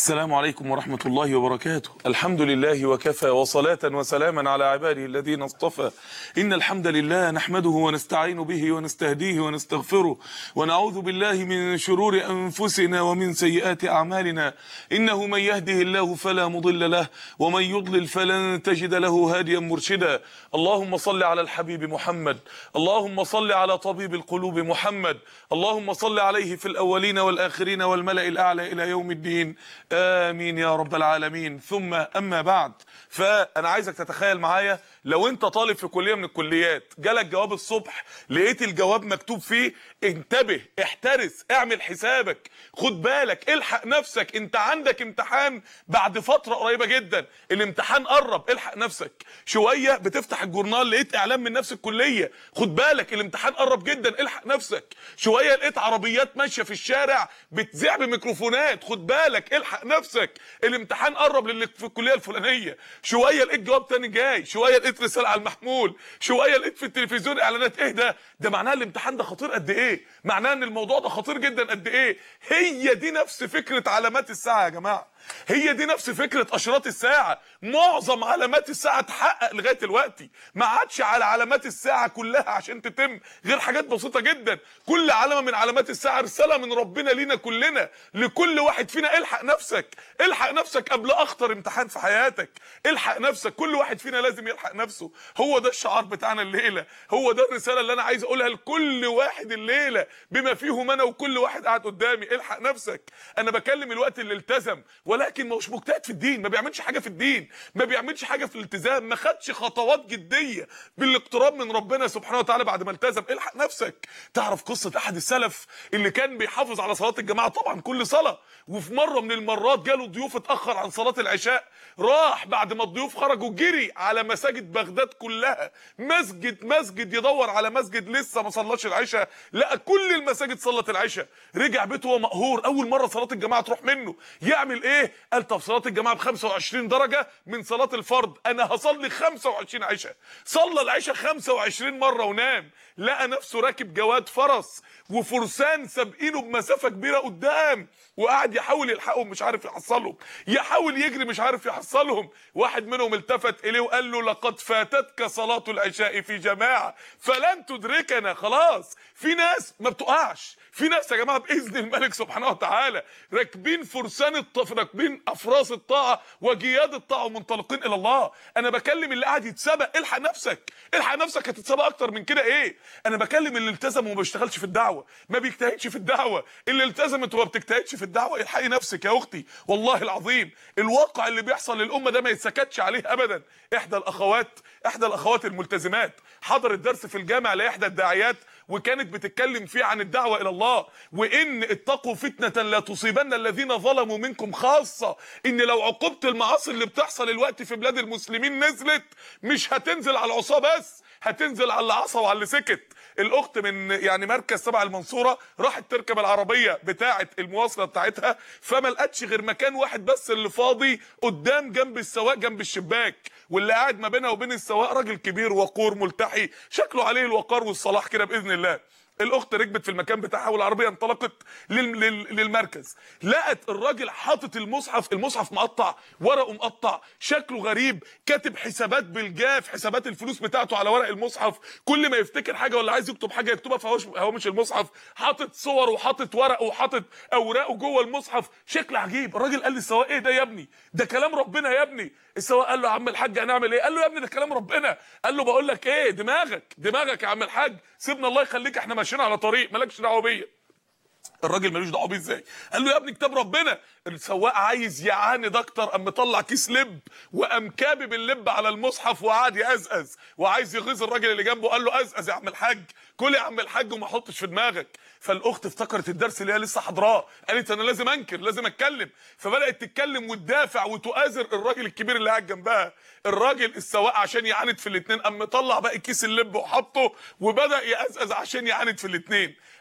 السلام عليكم ورحمة الله وبركاته الحمد لله وكفى وصلاة وسلاما على عباده الذين اصطفى إن الحمد لله نحمده ونستعين به ونستهديه ونستغفره ونعوذ بالله من شرور أنفسنا ومن سيئات أعمالنا إنه من يهده الله فلا مضل له ومن يضلل فلن تجد له هاديا مرشدا اللهم صل على الحبيب محمد اللهم صل على طبيب القلوب محمد اللهم صل عليه في الأولين والآخرين والملأ الأعلى إلى يوم الدين آمين يا رب العالمين ثم أما بعد فأنا عايزك تتخيل معايا لو أنت طالب في كلية من الكليات جالك جواب الصبح لقيت الجواب مكتوب فيه انتبه احترس اعمل حسابك خد بالك الحق نفسك انت عندك امتحان بعد فترة قريبة جدا الامتحان قرب الحق نفسك شوية بتفتح الجورنال لقيت اعلان من نفس الكلية خد بالك الامتحان قرب جدا الحق نفسك شوية لقيت عربيات ماشية في الشارع بتذيع بميكروفونات خد بالك الحق نفسك الامتحان قرب للي في الكلية الفلانية شوية لقيت جواب تاني جاي شوية لقيت رسالة على المحمول شوية لقيت في التلفزيون اعلانات ايه ده ده معناها الامتحان ده خطير قد ايه معناها ان الموضوع ده خطير جدا قد ايه هي دي نفس فكرة علامات الساعة يا جماعة هي دي نفس فكرة اشراط الساعة معظم علامات الساعة اتحقق لغاية دلوقتي ما عادش على علامات الساعة كلها عشان تتم غير حاجات بسيطة جدا كل علامة من علامات الساعة رسالة من ربنا لينا كلنا لكل واحد فينا الحق نفسك الحق نفسك قبل اخطر امتحان في حياتك الحق نفسك كل واحد فينا لازم يلحق نفسه هو ده الشعار بتاعنا الليلة هو ده الرسالة اللي انا عايز اقولها لكل واحد الليلة بما فيهم انا وكل واحد قاعد قدامي الحق نفسك انا بكلم الوقت اللي التزم ولكن مش مجتهد في الدين ما بيعملش حاجه في الدين ما بيعملش حاجه في الالتزام ما خدش خطوات جديه بالاقتراب من ربنا سبحانه وتعالى بعد ما التزم الحق نفسك تعرف قصه احد السلف اللي كان بيحافظ على صلاه الجماعه طبعا كل صلاه وفي مره من المرات جاله ضيوف اتاخر عن صلاه العشاء راح بعد ما الضيوف خرجوا جري على مساجد بغداد كلها مسجد مسجد يدور على مسجد لسه ما صلاش العشاء لقى كل المساجد صلت العشاء رجع بيته وهو مقهور اول مره صلاه الجماعه تروح منه يعمل ايه قال طب صلاه الجماعه ب 25 درجه من صلاه الفرض انا هصلي 25 عشاء صلى العشاء 25 مره ونام لقى نفسه راكب جواد فرس وفرسان سابقينه بمسافه كبيره قدام وقعد يحاول يلحقهم مش عارف يحصلهم يحاول يجري مش عارف يحصلهم واحد منهم التفت اليه وقال له لقد فاتتك صلاه العشاء في جماعه فلن تدركنا خلاص في ناس ما بتقعش في ناس يا جماعه باذن الملك سبحانه وتعالى راكبين فرسان الطف راكبين افراس الطاعه وجياد الطاعه ومنطلقين الى الله انا بكلم اللي قاعد يتسابق الحق نفسك الحق نفسك هتتسابق اكتر من كده ايه انا بكلم اللي التزم وما بيشتغلش في الدعوه ما بيجتهدش في الدعوه اللي التزمت وما بتجتهدش في الدعوه الحقي نفسك يا اختي والله العظيم الواقع اللي بيحصل للامه ده ما يتسكتش عليه ابدا احدى الاخوات احدى الاخوات الملتزمات حضرت درس في الجامع لاحدى الداعيات وكانت بتتكلم فيه عن الدعوة إلى الله وإن اتقوا فتنة لا تصيبن الذين ظلموا منكم خاصة إن لو عقوبة المعاصي اللي بتحصل الوقت في بلاد المسلمين نزلت مش هتنزل على العصاة بس هتنزل على اللي عصى وعلى اللي سكت الاخت من يعني مركز تبع المنصوره راحت تركب العربيه بتاعه المواصله بتاعتها فما لقتش غير مكان واحد بس اللي فاضي قدام جنب السواق جنب الشباك واللي قاعد ما بينها وبين السواق راجل كبير وقور ملتحي شكله عليه الوقار والصلاح كده باذن الله الاخت ركبت في المكان بتاعها والعربيه انطلقت لل... لل... للمركز لقت الراجل حاطط المصحف المصحف مقطع ورقه مقطع شكله غريب كاتب حسابات بالجاف حسابات الفلوس بتاعته على ورق المصحف كل ما يفتكر حاجه ولا عايز يكتب حاجه يكتبها في هوامش المصحف حاطط صور وحاطط ورق وحاطط اوراقه جوه المصحف شكل عجيب الراجل قال للسواق ايه ده يا ابني ده كلام ربنا يا ابني السواق قال له يا عم الحاج هنعمل ايه قال له يا ابني ده كلام ربنا قال له بقول لك ايه دماغك دماغك يا عم الحاج سيبنا الله يخليك احنا ماشيين على طريق مالكش دعوه بيا الراجل ملوش دعوه بيه ازاي قال له يا ابني كتاب ربنا السواق عايز يعاند اكتر قام مطلع كيس لب وقام كابب اللب على المصحف وقعد يقزقز وعايز يغيظ الراجل اللي جنبه قال له قزقز يا عم الحاج كل يا عم الحاج وما حطش في دماغك فالاخت افتكرت الدرس اللي هي لسه حاضراه قالت انا لازم انكر لازم اتكلم فبدات تتكلم وتدافع وتؤازر الراجل الكبير اللي قاعد جنبها الراجل السواق عشان يعاند في الاثنين قام مطلع باقي كيس اللب وحطه وبدا يقزقز عشان يعاند في الاثنين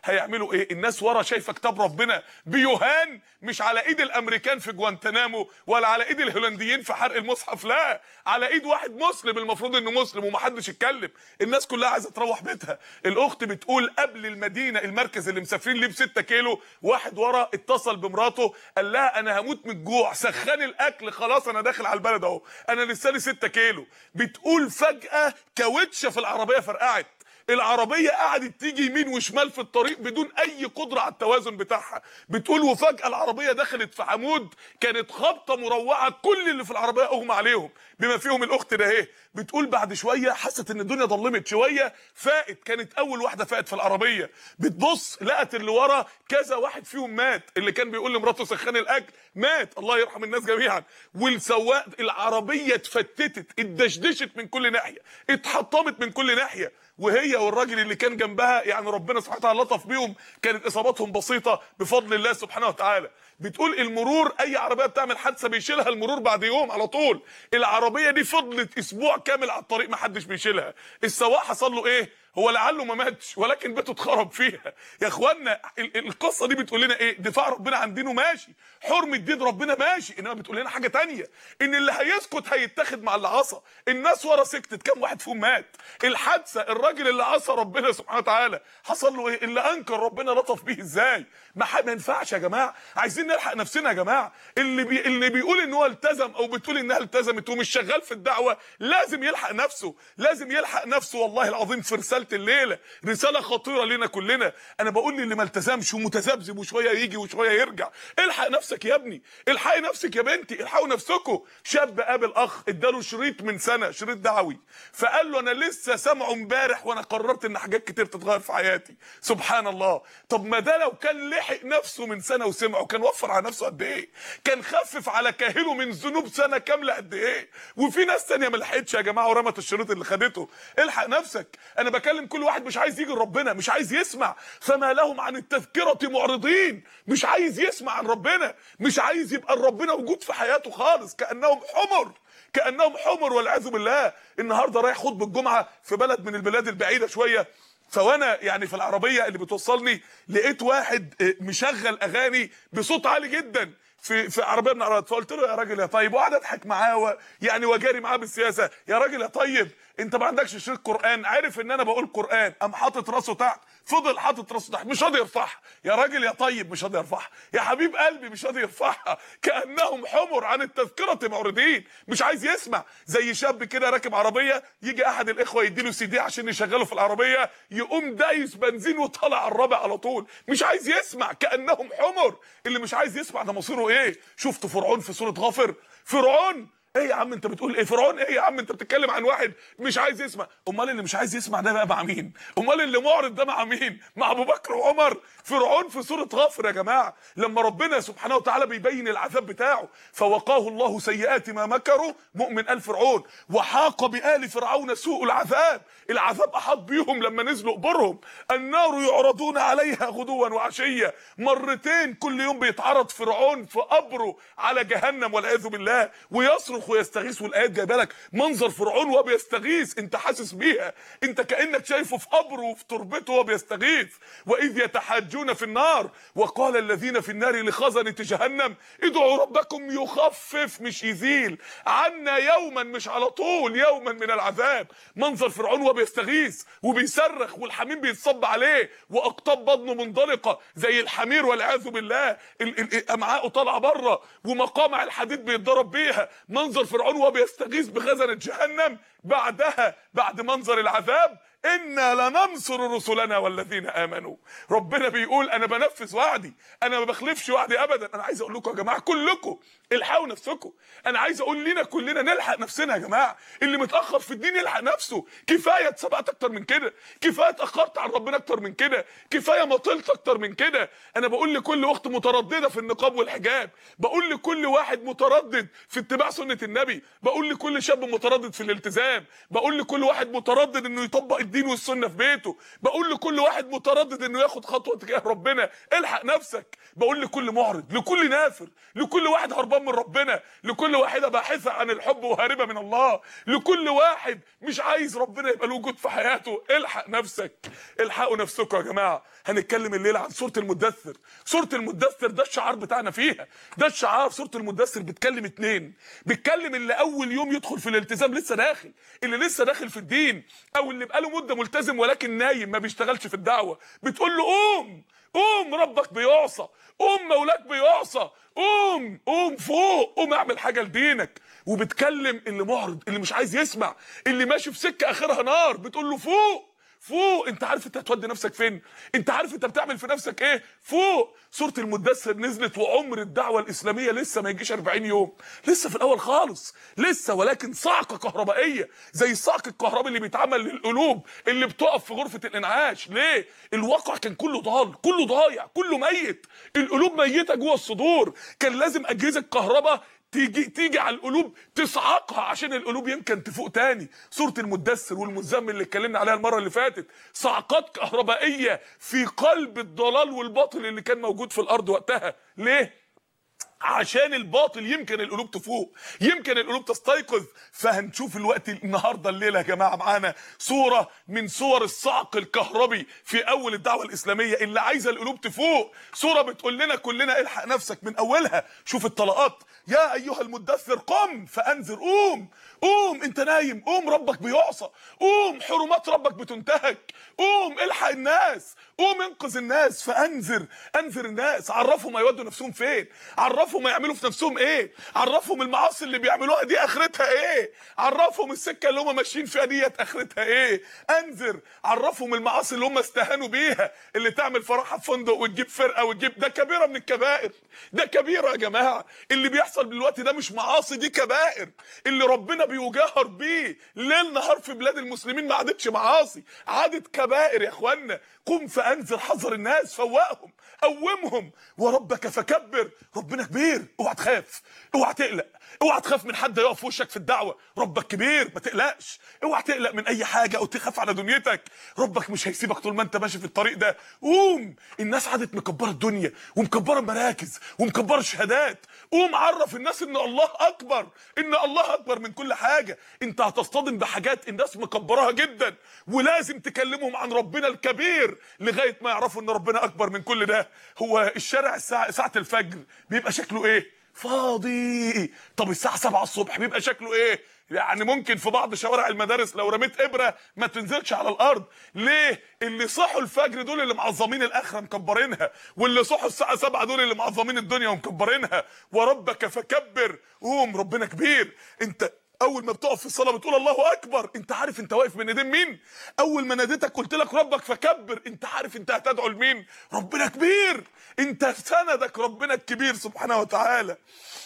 هيعملوا ايه الناس ورا شايفه كتاب ربنا بيهان مش على ايد الامريكان في جوانتنامو ولا على ايد الهولنديين في حرق المصحف لا على ايد واحد مسلم المفروض انه مسلم ومحدش يتكلم الناس كلها عايزه تروح بيتها الاخت بتقول قبل المدينه المركز اللي مسافرين ليه ب 6 كيلو واحد ورا اتصل بمراته قال لها انا هموت من الجوع سخني الاكل خلاص انا داخل على البلد اهو انا لسه لي 6 كيلو بتقول فجاه كاوتشه في العربيه فرقعت العربيه قعدت تيجي يمين وشمال في الطريق بدون اي قدره على التوازن بتاعها بتقول وفجاه العربيه دخلت في عمود كانت خبطه مروعه كل اللي في العربيه اغمى عليهم بما فيهم الاخت ده اهي بتقول بعد شويه حست ان الدنيا ضلمت شويه فاقت كانت اول واحده فاقت في العربيه بتبص لقت اللي ورا كذا واحد فيهم مات اللي كان بيقول لمراته سخني الاكل مات الله يرحم الناس جميعا والسواق العربيه اتفتتت اتدشدشت من كل ناحيه اتحطمت من كل ناحيه وهي والراجل اللي كان جنبها يعني ربنا سبحانه وتعالى لطف بيهم كانت اصاباتهم بسيطه بفضل الله سبحانه وتعالى بتقول المرور اي عربيه بتعمل حادثه بيشيلها المرور بعد يوم على طول العربيه دي فضلت اسبوع كامل على الطريق ما حدش بيشيلها السواق حصل له ايه هو لعله ما ماتش ولكن بيته اتخرب فيها يا اخوانا ال- ال- القصه دي بتقول لنا ايه دفاع ربنا عن دينه ماشي حرمه دين ربنا ماشي انما بتقول لنا حاجه تانية ان اللي هيسكت هيتاخد مع اللي عصى الناس ورا سكتت كام واحد فيهم مات الحادثه الراجل اللي عصى ربنا سبحانه وتعالى حصل له ايه اللي انكر ربنا لطف بيه ازاي ما, ح- ما ينفعش يا جماعه عايزين نلحق نفسنا يا جماعه اللي بي... اللي بيقول ان هو التزم او بتقول انها التزمت ومش شغال في الدعوه لازم يلحق نفسه لازم يلحق نفسه والله العظيم في رساله الليله رساله خطيره لنا كلنا انا بقول للي ما التزمش ومتذبذب وشويه يجي وشويه يرجع الحق نفسك يا ابني الحقي نفسك يا بنتي الحقوا نفسكم شاب قابل اخ اداله شريط من سنه شريط دعوي فقال له انا لسه سامعه امبارح وانا قررت ان حاجات كتير تتغير في حياتي سبحان الله طب ما ده لو كان لحق نفسه من سنه وسمعه كان وفر على نفسه قد ايه كان خفف على كاهله من ذنوب سنه كامله قد ايه وفي ناس تانية ما لحقتش يا جماعه ورمت الشريط اللي خدته الحق نفسك انا بكلم كل واحد مش عايز يجي لربنا مش عايز يسمع فما لهم عن التذكره معرضين مش عايز يسمع عن ربنا مش عايز يبقى ربنا وجود في حياته خالص كانهم حمر كانهم حمر والعياذ بالله النهارده رايح خطبه الجمعه في بلد من البلاد البعيده شويه فوانا يعني في العربيه اللي بتوصلني لقيت واحد آه، مشغل اغاني بصوت عالي جدا في في عربيه من العربيات فقلت له يا راجل يا طيب وقعد اضحك معاه و- يعني وجاري معاه بالسياسه يا راجل يا طيب انت ما عندكش شريط قران عارف ان انا بقول قران قام حاطط راسه تحت فضل حاطط راسه تحت مش راضي يرفعها يا راجل يا طيب مش راضي يرفعها يا حبيب قلبي مش راضي يرفعها كانهم حمر عن التذكره معرضين مش عايز يسمع زي شاب كده راكب عربيه يجي احد الاخوه يديله سي دي عشان يشغله في العربيه يقوم دايس بنزين وطالع على الرابع على طول مش عايز يسمع كانهم حمر اللي مش عايز يسمع ده مصيره ايه شفت فرعون في سوره غافر فرعون ايه يا عم انت بتقول ايه فرعون ايه يا عم انت بتتكلم عن واحد مش عايز يسمع امال اللي مش عايز يسمع ده بقى مع مين امال اللي معرض ده مع مين مع ابو بكر وعمر فرعون في سوره غافر يا جماعه لما ربنا سبحانه وتعالى بيبين العذاب بتاعه فوقاه الله سيئات ما مكروا مؤمن ال فرعون وحاق بآل فرعون سوء العذاب العذاب احاط بيهم لما نزلوا قبورهم النار يعرضون عليها غدوا وعشيه مرتين كل يوم بيتعرض فرعون في قبره على جهنم والعياذ بالله ويصرخ ويستغيث والايات جايبه لك منظر فرعون وهو بيستغيث انت حاسس بيها انت كانك شايفه في قبره وفي تربته وهو بيستغيث واذ يتحاجون في النار وقال الذين في النار لخزنه جهنم ادعوا ربكم يخفف مش يزيل عنا يوما مش على طول يوما من العذاب منظر فرعون وهو بيستغيث وبيصرخ والحميم بيتصب عليه واقطاب بطنه منطلقه زي الحمير والعياذ بالله ال- ال- امعاءه طالعه بره ومقامع الحديد بيتضرب بيها منظر فرعون وهو بيستغيث بخزنه جهنم بعدها بعد منظر العذاب انا لننصر رسلنا والذين امنوا ربنا بيقول انا بنفذ وعدي انا ما بخلفش وعدي ابدا انا عايز اقول لكم يا جماعه كلكم الحقوا نفسكم انا عايز اقول لنا كلنا نلحق نفسنا يا جماعه اللي متاخر في الدين يلحق نفسه كفايه اتسبقت اكتر من كده كفايه اتاخرت عن ربنا اكتر من كده كفايه مطلت اكتر من كده انا بقول لكل اخت متردده في النقاب والحجاب بقول لكل واحد متردد في اتباع سنه النبي بقول لكل شاب متردد في الالتزام الالتزام بقول لكل واحد متردد انه يطبق الدين والسنه في بيته بقول لكل واحد متردد انه ياخد خطوه تجاه ربنا الحق نفسك بقول لكل معرض لكل نافر لكل واحد هربان من ربنا لكل واحده باحثه عن الحب وهاربه من الله لكل واحد مش عايز ربنا يبقى له وجود في حياته الحق نفسك الحقوا نفسكم يا جماعه هنتكلم الليله عن سوره المدثر سوره المدثر ده الشعار بتاعنا فيها ده الشعار سوره المدثر بتكلم اتنين بتكلم اللي اول يوم يدخل في الالتزام لسه داخل اللي لسه داخل في الدين او اللي بقاله مده ملتزم ولكن نايم ما بيشتغلش في الدعوه بتقول له قوم قوم ربك بيعصى قوم مولاك بيعصى قوم قوم فوق قوم اعمل حاجه لدينك وبتكلم اللي معرض اللي مش عايز يسمع اللي ماشي في سكه اخرها نار بتقول له فوق فوق انت عارف انت هتودي نفسك فين انت عارف انت بتعمل في نفسك ايه فوق سوره المدثر نزلت وعمر الدعوه الاسلاميه لسه ما يجيش 40 يوم لسه في الاول خالص لسه ولكن صعقه كهربائيه زي الصعق الكهربي اللي بيتعمل للقلوب اللي بتقف في غرفه الانعاش ليه الواقع كان كله ضال كله ضايع كله ميت القلوب ميته جوه الصدور كان لازم اجهزه كهرباء تيجي تيجي على القلوب تصعقها عشان القلوب يمكن تفوق تاني سوره المدثر والمزمل اللي اتكلمنا عليها المره اللي فاتت صعقات كهربائيه في قلب الضلال والباطل اللي كان موجود في الارض وقتها ليه عشان الباطل يمكن القلوب تفوق يمكن القلوب تستيقظ فهنشوف الوقت النهارده الليله يا جماعه معانا صوره من صور الصعق الكهربي في اول الدعوه الاسلاميه اللي عايزه القلوب تفوق صوره بتقول لنا كلنا الحق نفسك من اولها شوف الطلقات يا ايها المدثر قم فانذر قوم قوم انت نايم قوم ربك بيعصى قوم حرمات ربك بتنتهك قوم الحق الناس قوم انقذ الناس فانذر انذر الناس عرفهم هيودوا نفسهم فين عرفهم هيعملوا في نفسهم ايه عرفهم المعاصي اللي بيعملوها دي اخرتها ايه عرفهم السكه اللي هم ماشيين فيها ديت اخرتها ايه انذر عرفهم المعاصي اللي هم استهانوا بيها اللي تعمل فرحه في فندق وتجيب فرقه وتجيب ده كبيره من الكبائر ده كبيره يا جماعه اللي بيحصل دلوقتي ده مش معاصي دي كبائر اللي ربنا بيجاهر بيه ليل نهار في بلاد المسلمين ما عادتش معاصي عادت كبائر يا اخوانا قم فانذر حذر الناس فوقهم قومهم وربك فكبر ربنا كبير اوعى تخاف اوعى تقلق اوعى تخاف من حد يقف في وشك في الدعوه ربك كبير ما تقلقش اوعى تقلق من اي حاجه او تخاف على دنيتك ربك مش هيسيبك طول ما انت ماشي في الطريق ده قوم الناس عادت مكبره الدنيا ومكبره المراكز ومكبره الشهادات قوم عرف الناس ان الله اكبر ان الله اكبر من كل حاجه انت هتصطدم بحاجات الناس مكبراها جدا ولازم تكلمهم عن ربنا الكبير لغايه ما يعرفوا ان ربنا اكبر من كل ده هو الشارع الساعه ساعه الفجر بيبقى شكله ايه فاضي طب الساعه 7 الصبح بيبقى شكله ايه يعني ممكن في بعض شوارع المدارس لو رميت ابره ما تنزلش على الارض ليه اللي صحوا الفجر دول اللي معظمين الاخره مكبرينها واللي صحوا الساعه 7 دول اللي معظمين الدنيا ومكبرينها وربك فكبر قوم ربنا كبير انت اول ما بتقف في الصلاه بتقول الله اكبر انت عارف انت واقف بين ايدين مين اول ما ناديتك قلت لك ربك فكبر انت عارف انت هتدعو لمين ربنا كبير انت سندك ربنا الكبير سبحانه وتعالى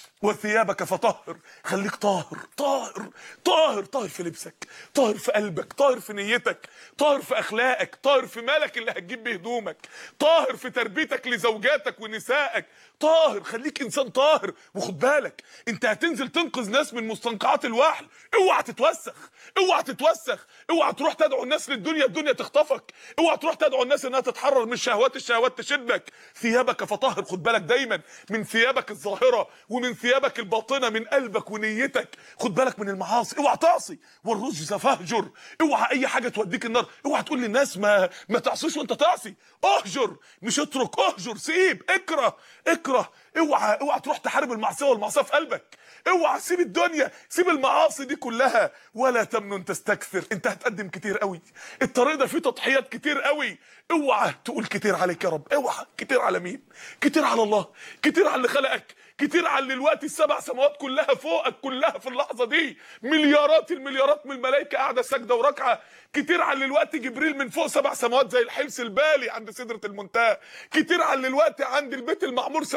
وثيابك فطهر خليك طاهر طاهر طاهر طاهر في لبسك طاهر في قلبك طاهر في نيتك طاهر في اخلاقك طاهر في مالك اللي هتجيب بيه هدومك طاهر في تربيتك لزوجاتك ونسائك طاهر خليك انسان طاهر وخد بالك انت هتنزل تنقذ ناس من مستنقعات الوحل اوعى تتوسخ اوعى تتوسخ اوعى تروح تدعو الناس للدنيا الدنيا تخطفك اوعى تروح تدعو الناس انها تتحرر من الشهوات الشهوات تشدك ثيابك فطهر خد بالك دايما من ثيابك الظاهره ومن ثيابك الباطنه من قلبك ونيتك خد بالك من المعاصي اوعى تعصي والرجز فاهجر اوعى اي حاجه توديك النار اوعى تقول للناس ما ما تعصيش وانت تعصي اهجر مش اترك اهجر سيب اكره اكره اوعى اوعى تروح تحارب المعصيه والمعصيه في قلبك اوعى سيب الدنيا سيب المعاصي دي كلها ولا تمنن تستكثر انت هتقدم كتير قوي الطريق ده فيه تضحيات كتير قوي اوعى تقول كتير عليك يا رب اوعى كتير على مين كتير على الله كتير على اللي خلقك كتير على اللي الوقت السبع سماوات كلها فوقك كلها في اللحظه دي مليارات المليارات من الملائكه قاعده ساجده وركعه كتير على اللي الوقت جبريل من فوق سبع سماوات زي الحلس البالي عند سدره المنتهى كتير على اللي الوقت عند البيت المعمور سبعين الف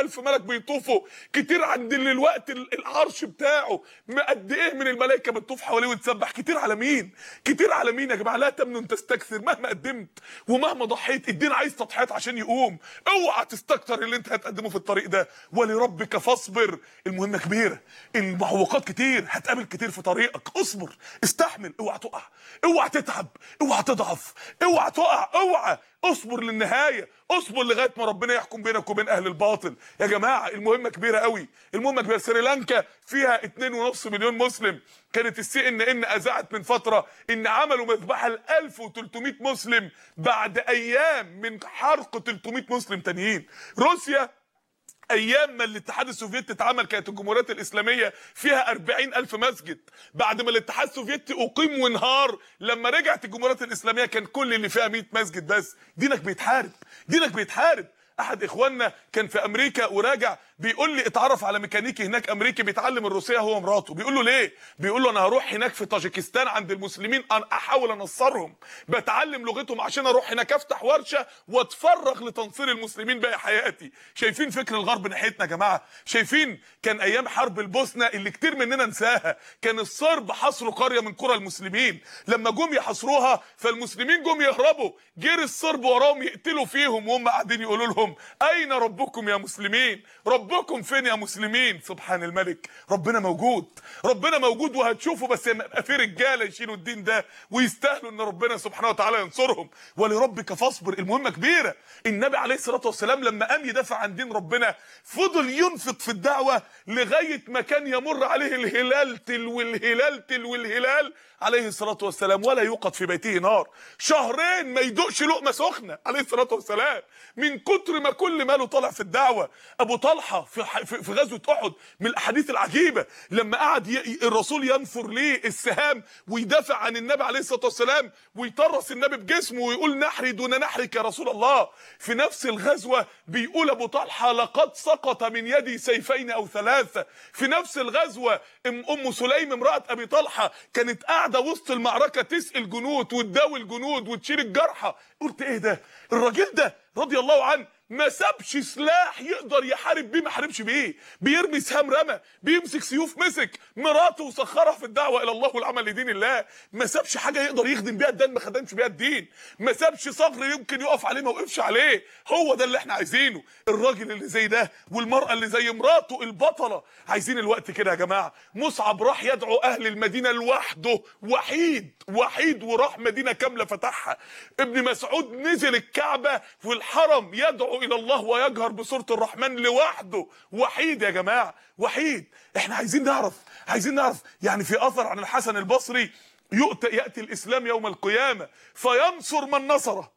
ألف ملك بيطوفوا كتير عند اللي الوقت ال- العرش بتاعه ما قد ايه من الملائكه بتطوف حواليه وتسبح كتير على مين كتير على مين يا جماعه لا تمنن تستكثر مهما قدمت ومهما ضحيت الدين عايز تضحيات عشان يقوم اوعى تستكتر اللي انت هتقدمه في الطريق ده ولربك فاصبر المهمه كبيره المعوقات كتير هتقابل كتير في طريقك اصبر استحمل اوعى تقع اوعى تتعب اوعى تضعف اوعى تقع اوعى اصبر للنهايه اصبر لغايه ما ربنا يحكم بينك وبين اهل الباطل يا جماعه المهمه كبيره قوي المهمه كبيره سريلانكا فيها 2.5 مليون مسلم كانت السي ان ان اذاعت من فتره ان عملوا مذبحه ل 1300 مسلم بعد ايام من حرق 300 مسلم تانيين روسيا ايام ما الاتحاد السوفيتي اتعمل كانت الجمهوريات الاسلاميه فيها 40 الف مسجد بعد ما الاتحاد السوفيتي اقيم وانهار لما رجعت الجمهوريات الاسلاميه كان كل اللي فيها 100 مسجد بس دينك بيتحارب دينك بيتحارب احد اخواننا كان في امريكا وراجع بيقول لي اتعرف على ميكانيكي هناك امريكي بيتعلم الروسيه هو ومراته بيقول له ليه بيقول له انا هروح هناك في طاجيكستان عند المسلمين أن احاول انصرهم بتعلم لغتهم عشان اروح هناك افتح ورشه واتفرغ لتنصير المسلمين باقي حياتي شايفين فكر الغرب ناحيتنا يا جماعه شايفين كان ايام حرب البوسنه اللي كتير مننا نساها كان الصرب حصروا قريه من قرى المسلمين لما جم يحاصروها فالمسلمين جم يهربوا جري الصرب وراهم يقتلوا فيهم وهم قاعدين يقولوا لهم اين ربكم يا مسلمين ربكم فين يا مسلمين سبحان الملك ربنا موجود ربنا موجود وهتشوفوا بس يبقى في رجاله يشيلوا الدين ده ويستاهلوا ان ربنا سبحانه وتعالى ينصرهم ولربك فاصبر المهمه كبيره النبي عليه الصلاه والسلام لما قام يدافع عن دين ربنا فضل ينفق في الدعوه لغايه ما كان يمر عليه الهلال تلو الهلال تلو الهلال عليه الصلاه والسلام ولا يوقد في بيته نار شهرين ما يدوقش لقمه سخنه عليه الصلاه والسلام من كتر ما كل ماله طالع في الدعوه ابو طلحه في ح- في في غزوه احد من الاحاديث العجيبه لما قعد ي- الرسول ينثر ليه السهام ويدافع عن النبي عليه الصلاه والسلام ويطرس النبي بجسمه ويقول نحري دون نحرك يا رسول الله في نفس الغزوه بيقول ابو طلحه لقد سقط من يدي سيفين او ثلاثه في نفس الغزوه ام ام سليم امراه ابي طلحه كانت قاعده وسط المعركه تسقي الجنود وتداوي الجنود وتشيل الجرحى قلت ايه ده الراجل ده رضي الله عنه ما سابش سلاح يقدر يحارب بيه ما حاربش بيه بيرمي سهام رمى بيمسك سيوف مسك مراته وسخرها في الدعوه الى الله والعمل لدين الله ما سابش حاجه يقدر يخدم بيها الدين ما خدمش بيها الدين ما سابش صخر يمكن يقف عليه ما وقفش عليه هو ده اللي احنا عايزينه الراجل اللي زي ده والمراه اللي زي مراته البطله عايزين الوقت كده يا جماعه مصعب راح يدعو اهل المدينه لوحده وحيد وحيد وراح مدينه كامله فتحها ابن مسعود نزل الكعبه والحرم يدعو الى الله ويجهر بسوره الرحمن لوحده وحيد يا جماعه وحيد احنا عايزين نعرف عايزين نعرف يعني في اثر عن الحسن البصري يؤتى ياتي الاسلام يوم القيامه فينصر من نصره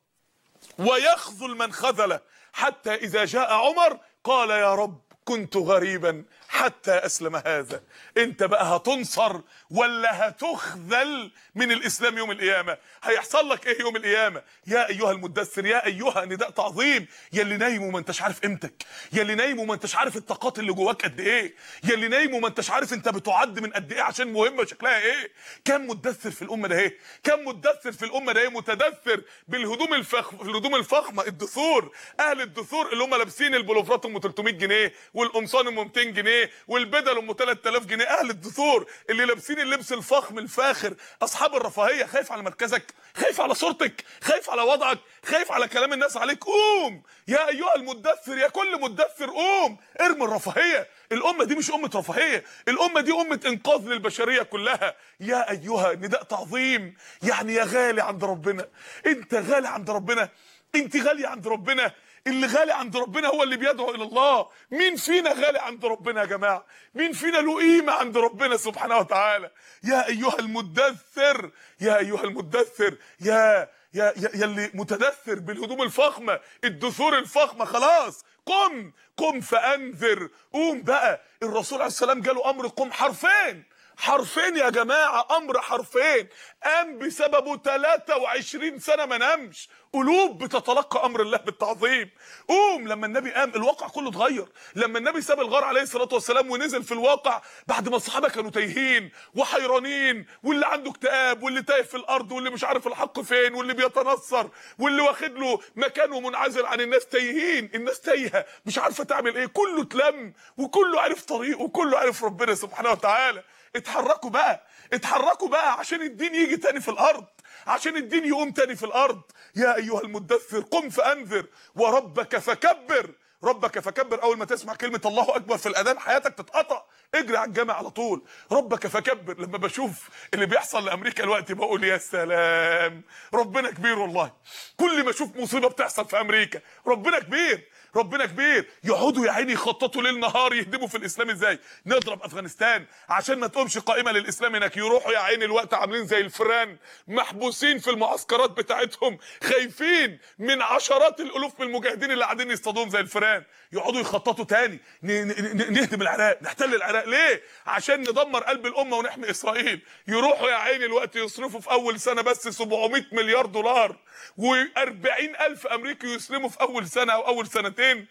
ويخذل من خذله حتى اذا جاء عمر قال يا رب كنت غريبا حتى اسلم هذا انت بقى هتنصر ولا هتخذل من الاسلام يوم القيامه هيحصل لك ايه يوم القيامه يا ايها المدثر يا ايها نداء تعظيم يا اللي نايم وما انتش عارف قيمتك يا اللي نايم وما انتش عارف الطاقات اللي جواك قد ايه يا اللي نايم وما انتش عارف انت بتعد من قد ايه عشان مهمه شكلها ايه كم مدثر في الامه ده ايه كم مدثر في الامه ده ايه متدثر بالهدوم الفخ الهدوم الفخمه الدثور اهل الدثور اللي هم لابسين البلوفرات ام 300 جنيه والقمصان ام 200 جنيه والبدل ام 3000 جنيه اهل الدثور اللي لابسين اللبس الفخم الفاخر اصحاب الرفاهيه خايف على مركزك خايف على صورتك خايف على وضعك خايف على كلام الناس عليك قوم يا ايها المدثر يا كل مدثر قوم ارمي الرفاهيه الامه دي مش امه رفاهيه الامه دي امه انقاذ للبشريه كلها يا ايها نداء تعظيم يعني يا غالي عند ربنا انت غالي عند ربنا انت غاليه عند ربنا اللي غالي عند ربنا هو اللي بيدعو الى الله مين فينا غالي عند ربنا يا جماعه مين فينا له قيمه عند ربنا سبحانه وتعالى يا ايها المدثر يا ايها المدثر يا يا يا, يا اللي متدثر بالهدوم الفخمه الدثور الفخمه خلاص قم قم فانذر قوم بقى الرسول عليه السلام جاله امر قم حرفين حرفين يا جماعه امر حرفين قام بسببه 23 سنه ما نامش قلوب بتتلقى امر الله بالتعظيم قوم لما النبي قام الواقع كله اتغير لما النبي ساب الغار عليه الصلاه والسلام ونزل في الواقع بعد ما الصحابه كانوا تايهين وحيرانين واللي عنده اكتئاب واللي تايه في الارض واللي مش عارف الحق فين واللي بيتنصر واللي واخد له مكانه منعزل عن الناس تايهين الناس تايهه مش عارفه تعمل ايه كله اتلم وكله عرف طريقه وكله عرف ربنا سبحانه وتعالى اتحركوا بقى اتحركوا بقى عشان الدين يجي تاني في الارض عشان الدين يقوم تاني في الارض يا ايها المدثر قم فانذر وربك فكبر ربك فكبر اول ما تسمع كلمه الله اكبر في الاذان حياتك تتقطع اجري على الجامع على طول ربك فكبر لما بشوف اللي بيحصل لامريكا دلوقتي بقول يا سلام ربنا كبير والله كل ما اشوف مصيبه بتحصل في امريكا ربنا كبير ربنا كبير يقعدوا يا عيني يخططوا ليل نهار يهدموا في الاسلام ازاي نضرب افغانستان عشان ما تقومش قائمه للاسلام هناك يروحوا يا عيني الوقت عاملين زي الفيران محبوسين في المعسكرات بتاعتهم خايفين من عشرات الالوف من المجاهدين اللي قاعدين يصطادوهم زي الفيران يقعدوا يخططوا تاني ن- ن- ن- نهدم العراق نحتل العراق ليه عشان ندمر قلب الامه ونحمي اسرائيل يروحوا يا عيني الوقت يصرفوا في اول سنه بس 700 مليار دولار و40 الف امريكي يسلموا في اول سنه او اول سنتين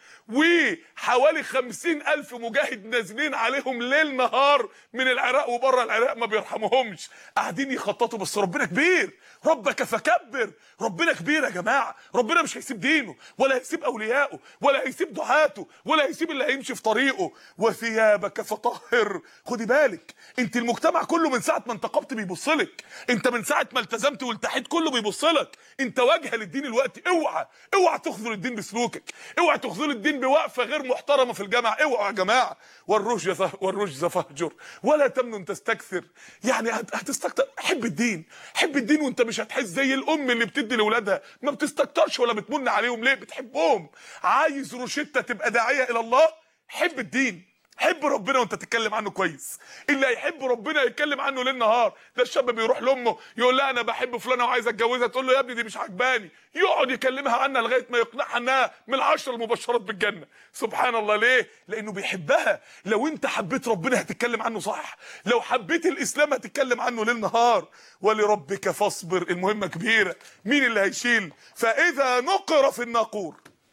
وحوالي 50 الف مجاهد نازلين عليهم ليل نهار من العراق وبره العراق ما بيرحموهمش قاعدين يخططوا بس ربنا كبير ربك فكبر ربنا كبير يا جماعه ربنا مش هيسيب دينه ولا هيسيب اوليائه ولا هيسيب دعاته ولا هيسيب اللي هيمشي في طريقه وثيابك فطهر خدي بالك انت المجتمع كله من ساعه ما انتقبت بيبص لك انت من ساعه ما التزمت والتحيت كله بيبص لك انت واجهه للدين الوقت اوعى اوعى تخذل الدين بسلوكك اوعى تخذل الدين بوقفه غير محترمه في الجامعه اوعى يا جماعه والرجز والرجز فاهجر ولا تمنن تستكثر يعني هت- هتستكتر حب الدين حب الدين وانت مش هتحس زي الام اللي بتدي لاولادها ما بتستكترش ولا بتمن عليهم ليه بتحبهم عايز روشته تبقى داعيه الى الله حب الدين حب ربنا وانت تتكلم عنه كويس اللي هيحب ربنا يتكلم عنه ليل نهار ده الشاب بيروح لامه يقول لها انا بحب فلانه وعايز اتجوزها تقول له يا ابني دي مش عجباني يقعد يكلمها عنها لغايه ما يقنعها انها من العشر المبشرات بالجنه سبحان الله ليه لانه بيحبها لو انت حبيت ربنا هتتكلم عنه صح لو حبيت الاسلام هتتكلم عنه ليل نهار ولربك فاصبر المهمه كبيره مين اللي هيشيل فاذا نقر في الناقور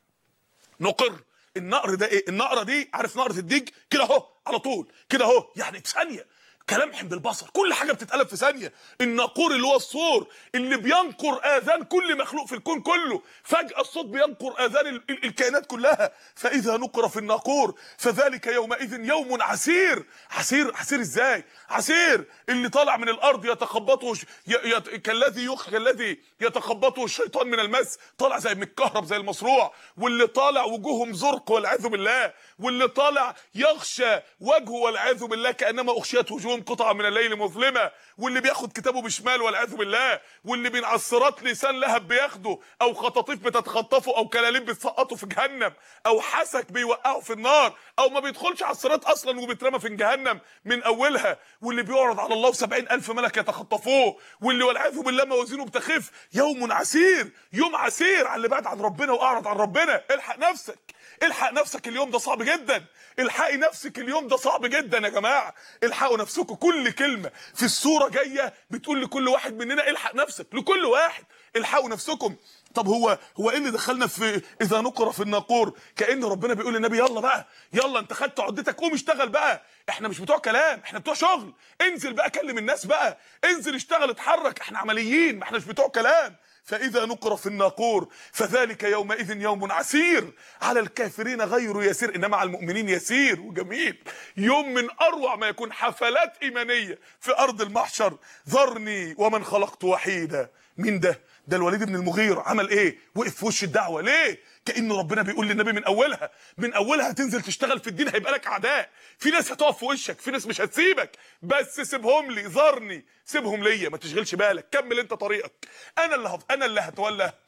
نقر النقر ده ايه النقره دي عارف نقره الديج كده اهو على طول كده اهو يعني في ثانيه كلمح بالبصر كل حاجه بتتقلب في ثانيه الناقور اللي هو الصور اللي بينقر اذان كل مخلوق في الكون كله فجاه الصوت بينقر اذان ال- ال- الكائنات كلها فاذا نقر في الناقور فذلك يومئذ يوم عسير عسير عسير ازاي عسير اللي طالع من الارض يتخبطه ش- ي- يت- كالذي يخ كالذي يتخبطه الشيطان من المس طالع زي متكهرب زي المصروع واللي طالع وجوههم زرق والعياذ بالله واللي طالع يغشى وجهه والعياذ بالله كانما اغشيت وجوههم قطعه من الليل مظلمه واللي بياخد كتابه بشمال والعياذ بالله واللي بين عصرات لسان لهب بياخده او خطاطيف بتتخطفه او كلاليب بتسقطه في جهنم او حسك بيوقعه في النار او ما بيدخلش على الصراط اصلا وبيترمى في جهنم من اولها واللي بيعرض على الله وسبعين الف ملك يتخطفوه واللي والعياذ بالله موازينه بتخف يوم عسير يوم عسير على اللي بعد عن ربنا واعرض عن ربنا الحق نفسك الحق نفسك اليوم ده صعب جدا الحقي نفسك اليوم ده صعب جدا يا جماعه الحقوا نفسكم كل كلمه في الصوره جايه بتقول لكل واحد مننا الحق نفسك لكل واحد الحقوا نفسكم طب هو هو ايه اللي دخلنا في اذا نقر في الناقور كان ربنا بيقول للنبي يلا بقى يلا انت خدت عدتك قوم اشتغل بقى احنا مش بتوع كلام احنا بتوع شغل انزل بقى كلم الناس بقى انزل اشتغل اتحرك احنا عمليين ما احناش بتوع كلام فإذا نقر في الناقور فذلك يومئذ يوم عسير على الكافرين غير يسير إنما على المؤمنين يسير وجميل يوم من أروع ما يكون حفلات إيمانية في أرض المحشر ذرني ومن خلقت وحيدا مين ده ده الوليد بن المغيرة عمل ايه وقف في وش الدعوة ليه كأن ربنا بيقول للنبي من اولها من اولها هتنزل تشتغل في الدين هيبقى لك اعداء في ناس هتقف في وشك في ناس مش هتسيبك بس سيبهم لي ذرني سيبهم ليا ما تشغلش بالك كمل انت طريقك انا اللي هف... انا اللي هتولى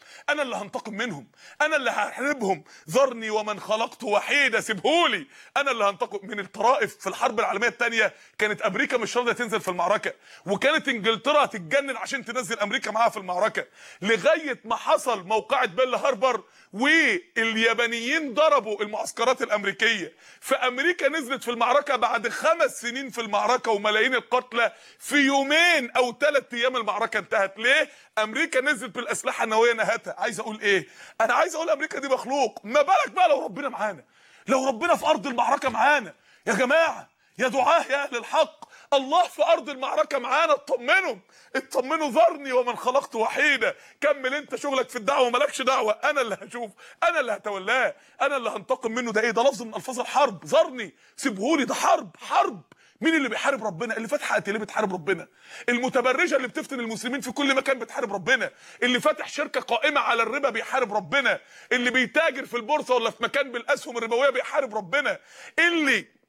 انا اللي هنتقم منهم انا اللي هحاربهم ذرني ومن خلقت وحيدا سيبهولي انا اللي هنتقم من الطرائف في الحرب العالميه الثانيه كانت امريكا مش راضيه تنزل في المعركه وكانت انجلترا تتجنن عشان تنزل امريكا معاها في المعركه لغايه ما حصل موقعه بيل هاربر واليابانيين ضربوا المعسكرات الامريكيه فامريكا نزلت في المعركه بعد خمس سنين في المعركه وملايين القتلى في يومين او ثلاث ايام المعركه انتهت ليه امريكا نزلت بالاسلحه النوويه نهتها عايز اقول ايه انا عايز اقول امريكا دي مخلوق ما بالك بقى لو ربنا معانا لو ربنا في ارض المعركه معانا يا جماعه يا دعاه يا اهل الحق الله في ارض المعركه معانا اطمنوا اطمنوا ذرني ومن خلقت وحيدا كمل انت شغلك في الدعوه ومالكش دعوه انا اللي هشوف انا اللي هتولاه انا اللي هنتقم منه ده ايه ده لفظ من الفاظ الحرب ذرني سيبهولي ده حرب حرب مين اللي بيحارب ربنا اللي فاتح اتيليه بتحارب ربنا المتبرجه اللي بتفتن المسلمين في كل مكان بتحارب ربنا اللي فاتح شركه قائمه على الربا بيحارب ربنا اللي بيتاجر في البورصه ولا في مكان بالاسهم الربويه بيحارب ربنا اللي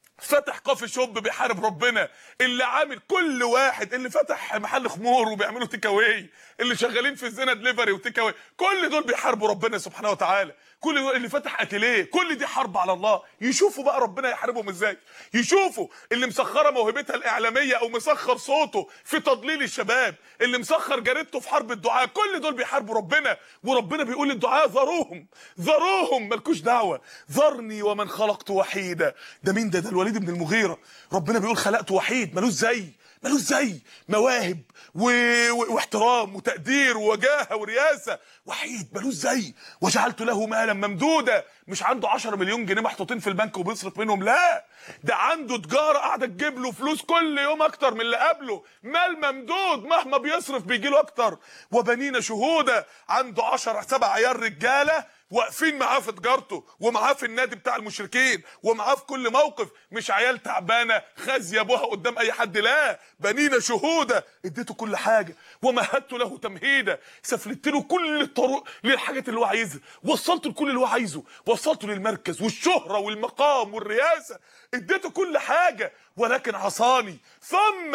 فتح كوفي شوب بيحارب ربنا اللي عامل كل واحد اللي فتح محل خمور وبيعملوا تيك اواي اللي شغالين في الزنا دليفري وتيك اواي كل دول بيحاربوا ربنا سبحانه وتعالى كل دول اللي فتح اتيليه كل دي حرب على الله يشوفوا بقى ربنا يحاربهم ازاي يشوفوا اللي مسخره موهبتها الاعلاميه او مسخر صوته في تضليل الشباب اللي مسخر جريدته في حرب الدعاء كل دول بيحاربوا ربنا وربنا بيقول للدعاء ذروهم ذروهم مالكوش دعوه ذرني ومن خلقت وحيدا ده مين ده ده الوليد بن المغيره ربنا بيقول خلقته وحيد ملوش زي ملوش زي مواهب و... و... واحترام وتقدير ووجاهه ورياسه وحيد ملوش زي وجعلت له مالا ممدودا مش عنده 10 مليون جنيه محطوطين في البنك وبيصرف منهم لا ده عنده تجاره قاعده تجيب له فلوس كل يوم اكتر من اللي قبله مال ممدود مهما بيصرف بيجي له اكتر وبنينا شهودا عنده 10 سبع عيال رجاله واقفين معاه في تجارته ومعاه في النادي بتاع المشركين ومعاه في كل موقف مش عيال تعبانه خازيه ابوها قدام اي حد لا بنينا شهودا اديته كل حاجه ومهدت له تمهيدا سفلت له كل الطرق للحاجات اللي هو عايزها وصلته لكل اللي هو عايزه وصلته للمركز والشهره والمقام والرياسه اديته كل حاجه ولكن عصاني ثم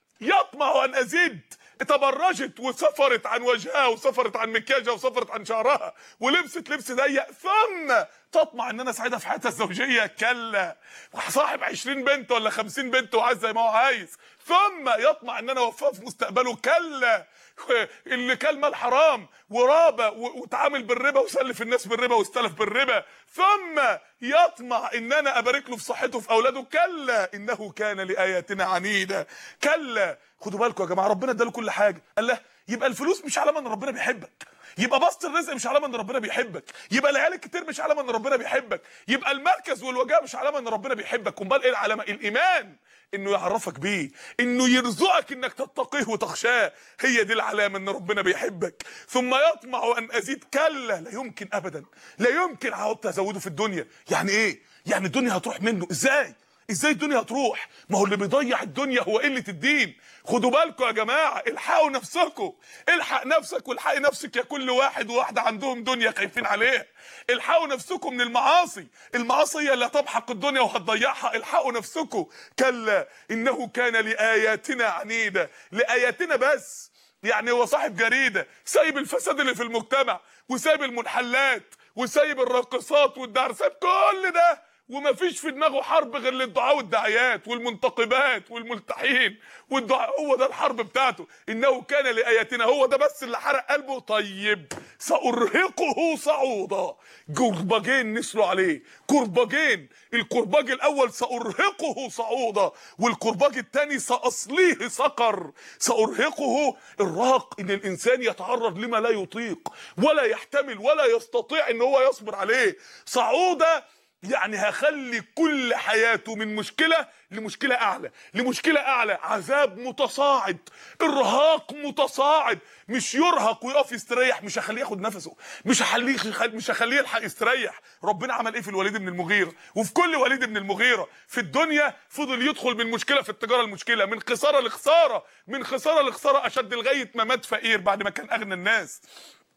يطمع ان ازيد تبرجت وسفرت عن وجهها وسفرت عن مكياجها وسفرت عن شعرها ولبست لبس ضيق ثم تطمع ان انا اسعدها في حياتها الزوجيه كلا صاحب 20 بنت ولا 50 بنت وعايز زي ما هو عايز ثم يطمع ان انا اوفقه في مستقبله كلا اللي كل مال حرام ورابى وتعامل بالربا وسلف الناس بالربا واستلف بالربا ثم يطمع ان انا ابارك له في صحته في اولاده كلا انه كان لاياتنا عنيدا كلا خدوا بالكم يا جماعه ربنا اداله كل حاجه قال له يبقى الفلوس مش علامه ان ربنا بيحبك يبقى بسط الرزق مش علامه ان ربنا بيحبك يبقى العيال الكتير مش علامه ان ربنا بيحبك يبقى المركز والوجاه مش علامه ان ربنا بيحبك امال ايه العلامه الايمان انه يعرفك بيه انه يرزقك انك تتقيه وتخشاه هي دي العلامه ان ربنا بيحبك ثم يطمع ان ازيد كلا لا يمكن ابدا لا يمكن عاوز ازوده في الدنيا يعني ايه يعني الدنيا هتروح منه ازاي ازاي الدنيا هتروح ما هو اللي بيضيع الدنيا هو قله الدين خدوا بالكم يا جماعه الحقوا نفسكم الحق نفسك والحقي نفسك يا كل واحد وواحده عندهم دنيا خايفين عليها الحقوا نفسكم من المعاصي المعاصي هي اللي هتمحق الدنيا وهتضيعها الحقوا نفسكم كلا انه كان لاياتنا عنيدا لاياتنا بس يعني هو صاحب جريده سايب الفساد اللي في المجتمع وسايب المنحلات وسايب الراقصات والدعر سايب كل ده وما فيش في دماغه حرب غير للدعاء والداعيات والمنتقبات والملتحين والدعاء هو ده الحرب بتاعته انه كان لاياتنا هو ده بس اللي حرق قلبه طيب سارهقه صعودا كرباجين نسلوا عليه كرباجين الكرباج الاول سارهقه صعودا والكرباج الثاني ساصليه سقر سارهقه الراق ان الانسان يتعرض لما لا يطيق ولا يحتمل ولا يستطيع ان هو يصبر عليه صعودا يعني هخلي كل حياته من مشكله لمشكله اعلى لمشكله اعلى عذاب متصاعد ارهاق متصاعد مش يرهق ويقف يستريح مش هخليه ياخد نفسه مش هخليه مش هخليه يلحق يستريح ربنا عمل ايه في الوليد بن المغيره وفي كل وليد بن المغيره في الدنيا فضل يدخل من مشكله في التجاره المشكله من خساره لخساره من خساره لخساره اشد لغايه ما مات فقير بعد ما كان اغنى الناس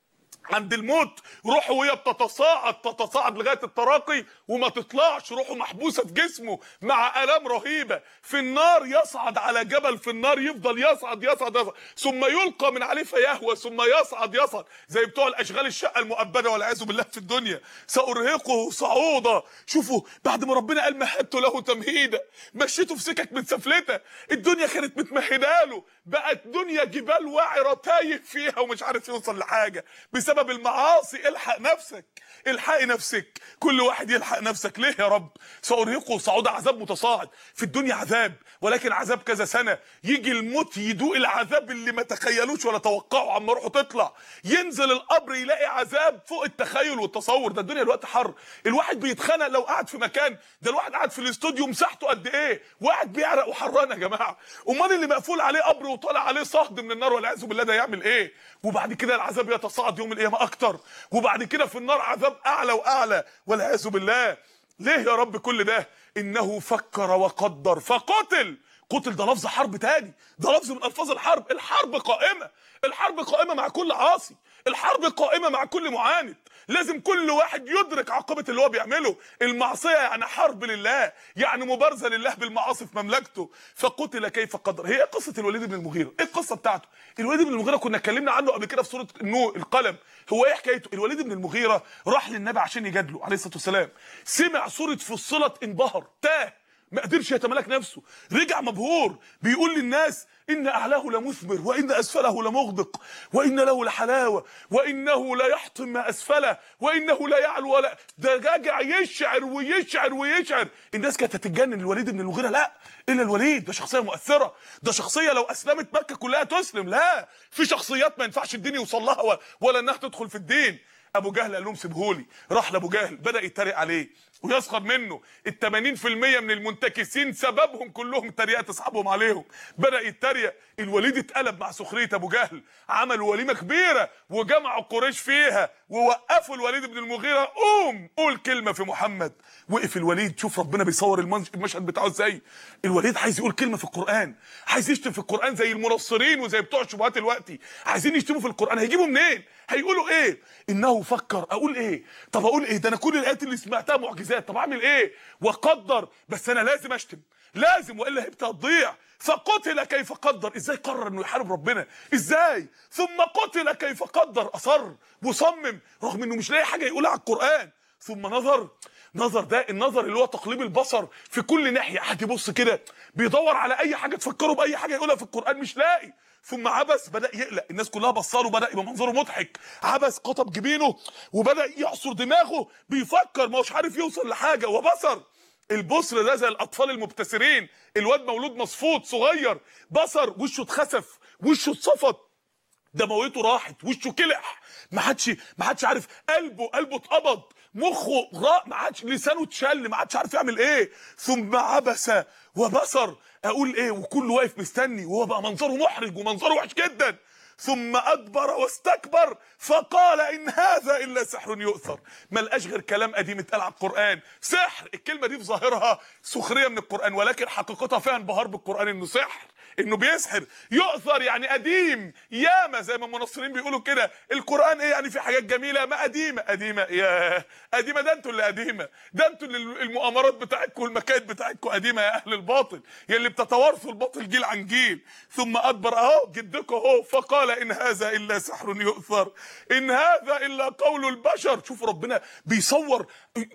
عند الموت روحه وهي بتتصاعد تتصاعد لغايه التراقي وما تطلعش روحه محبوسه في جسمه مع الام رهيبه في النار يصعد على جبل في النار يفضل يصعد يصعد, يصعد ثم يلقى من عليه فيهوى ثم يصعد يصعد زي بتوع الاشغال الشقه المؤبده والعياذ بالله في الدنيا سارهقه صعودا شوفوا بعد ما ربنا قال مهدت له تمهيدا مشيته في سكك متسفلته الدنيا كانت متمهده له بقت دنيا جبال وعره تايه فيها ومش عارف يوصل لحاجه بسبب المعاصي الحق نفسك الحقي نفسك كل واحد يلحق نفسك ليه يا رب سأرهقه صعود عذاب متصاعد في الدنيا عذاب ولكن عذاب كذا سنة يجي الموت يدوق العذاب اللي ما تخيلوش ولا توقعوا عما روحه تطلع ينزل القبر يلاقي عذاب فوق التخيل والتصور ده الدنيا الوقت حر الواحد بيتخنق لو قعد في مكان ده الواحد قاعد في الاستوديو مساحته قد ايه واحد بيعرق وحران يا جماعه امال اللي مقفول عليه قبر وطالع عليه صهد من النار والعياذ بالله ده يعمل ايه وبعد كده العذاب يتصاعد يوم القيامه اكتر وبعد كده في النار عذاب اعلى واعلى والعياذ بالله ليه يا رب كل ده انه فكر وقدر فقتل قتل ده لفظ حرب تاني ده لفظ من الفاظ الحرب الحرب قائمه الحرب قائمه مع كل عاصي الحرب قائمه مع كل معاند لازم كل واحد يدرك عقبه اللي هو بيعمله المعصيه يعني حرب لله يعني مبارزه لله بالمعاصي في مملكته فقتل كيف قدر هي قصه الوليد بن المغيره ايه القصه بتاعته الوليد بن المغيره كنا اتكلمنا عنه قبل كده في سوره النور القلم هو ايه حكايته الوليد بن المغيره راح للنبي عشان يجادله عليه الصلاه والسلام سمع سوره فصلت انبهر تاه ما قدرش يتملك نفسه رجع مبهور بيقول للناس ان اعلاه لمثمر وان اسفله لمغدق وان له لحلاوه وانه لا يحطم ما اسفله وانه لا يعلو ولا ده راجع يشعر ويشعر ويشعر الناس كانت هتتجنن الوليد بن المغيره لا الا الوليد ده شخصيه مؤثره ده شخصيه لو اسلمت مكه كلها تسلم لا في شخصيات ما ينفعش الدين يوصل لها ولا انها تدخل في الدين ابو جهل قال لهم سيبهولي راح لابو جهل بدا يتريق عليه ويسخر منه ال 80% من المنتكسين سببهم كلهم تريقه اصحابهم عليهم بدا يتريق الوليد اتقلب مع سخريه ابو جهل عملوا وليمه كبيره وجمعوا قريش فيها ووقفوا الوليد بن المغيره قوم قول كلمه في محمد وقف الوليد شوف ربنا بيصور المشهد بتاعه ازاي الوليد عايز يقول كلمه في القران عايز يشتم في القران زي المنصرين وزي بتوع الشبهات دلوقتي عايزين يشتموا في القران هيجيبوا منين هيقولوا ايه انه فكر اقول ايه طب اقول ايه ده انا كل الايات اللي سمعتها معجزات طب اعمل ايه وقدر بس انا لازم اشتم لازم والا هيبقى هتضيع فقتل كيف قدر ازاي قرر انه يحارب ربنا ازاي ثم قتل كيف قدر اصر وصمم رغم انه مش لاقي حاجه يقولها على القران ثم نظر نظر ده النظر اللي هو تقليب البصر في كل ناحيه قاعد يبص كده بيدور على اي حاجه تفكره باي حاجه يقولها في القران مش لاقي ثم عبس بدا يقلق الناس كلها بصاله بدا يبقى منظره مضحك عبس قطب جبينه وبدا يعصر دماغه بيفكر ما هوش عارف يوصل لحاجه وبصر البصر ده زي الاطفال المبتسرين الواد مولود مصفوط صغير بصر وشه اتخسف وشه اتصفط دمويته راحت وشه كلح ما حدش ما حدش عارف قلبه قلبه اتقبض مخه غاء ما عادش لسانه اتشل ما عادش عارف يعمل ايه ثم عبس وبصر اقول ايه وكله واقف مستني وهو بقى منظره محرج ومنظره وحش جدا ثم ادبر واستكبر فقال ان هذا الا سحر يؤثر ما لقاش غير كلام قديم اتقال على القران سحر الكلمه دي في ظاهرها سخريه من القران ولكن حقيقتها فيها انبهار بالقران انه سحر انه بيسحر يؤثر يعني قديم ياما زي ما المنصرين بيقولوا كده القران ايه يعني في حاجات جميله ما قديمه قديمه يا قديمه ده انتوا اللي قديمه ده انتوا اللي المؤامرات بتاعتكم والمكائد بتاعتكم قديمه يا اهل الباطل يا اللي بتتوارثوا الباطل جيل عن جيل ثم ادبر اهو جدكم اهو فقال ان هذا الا سحر يؤثر ان هذا الا قول البشر شوف ربنا بيصور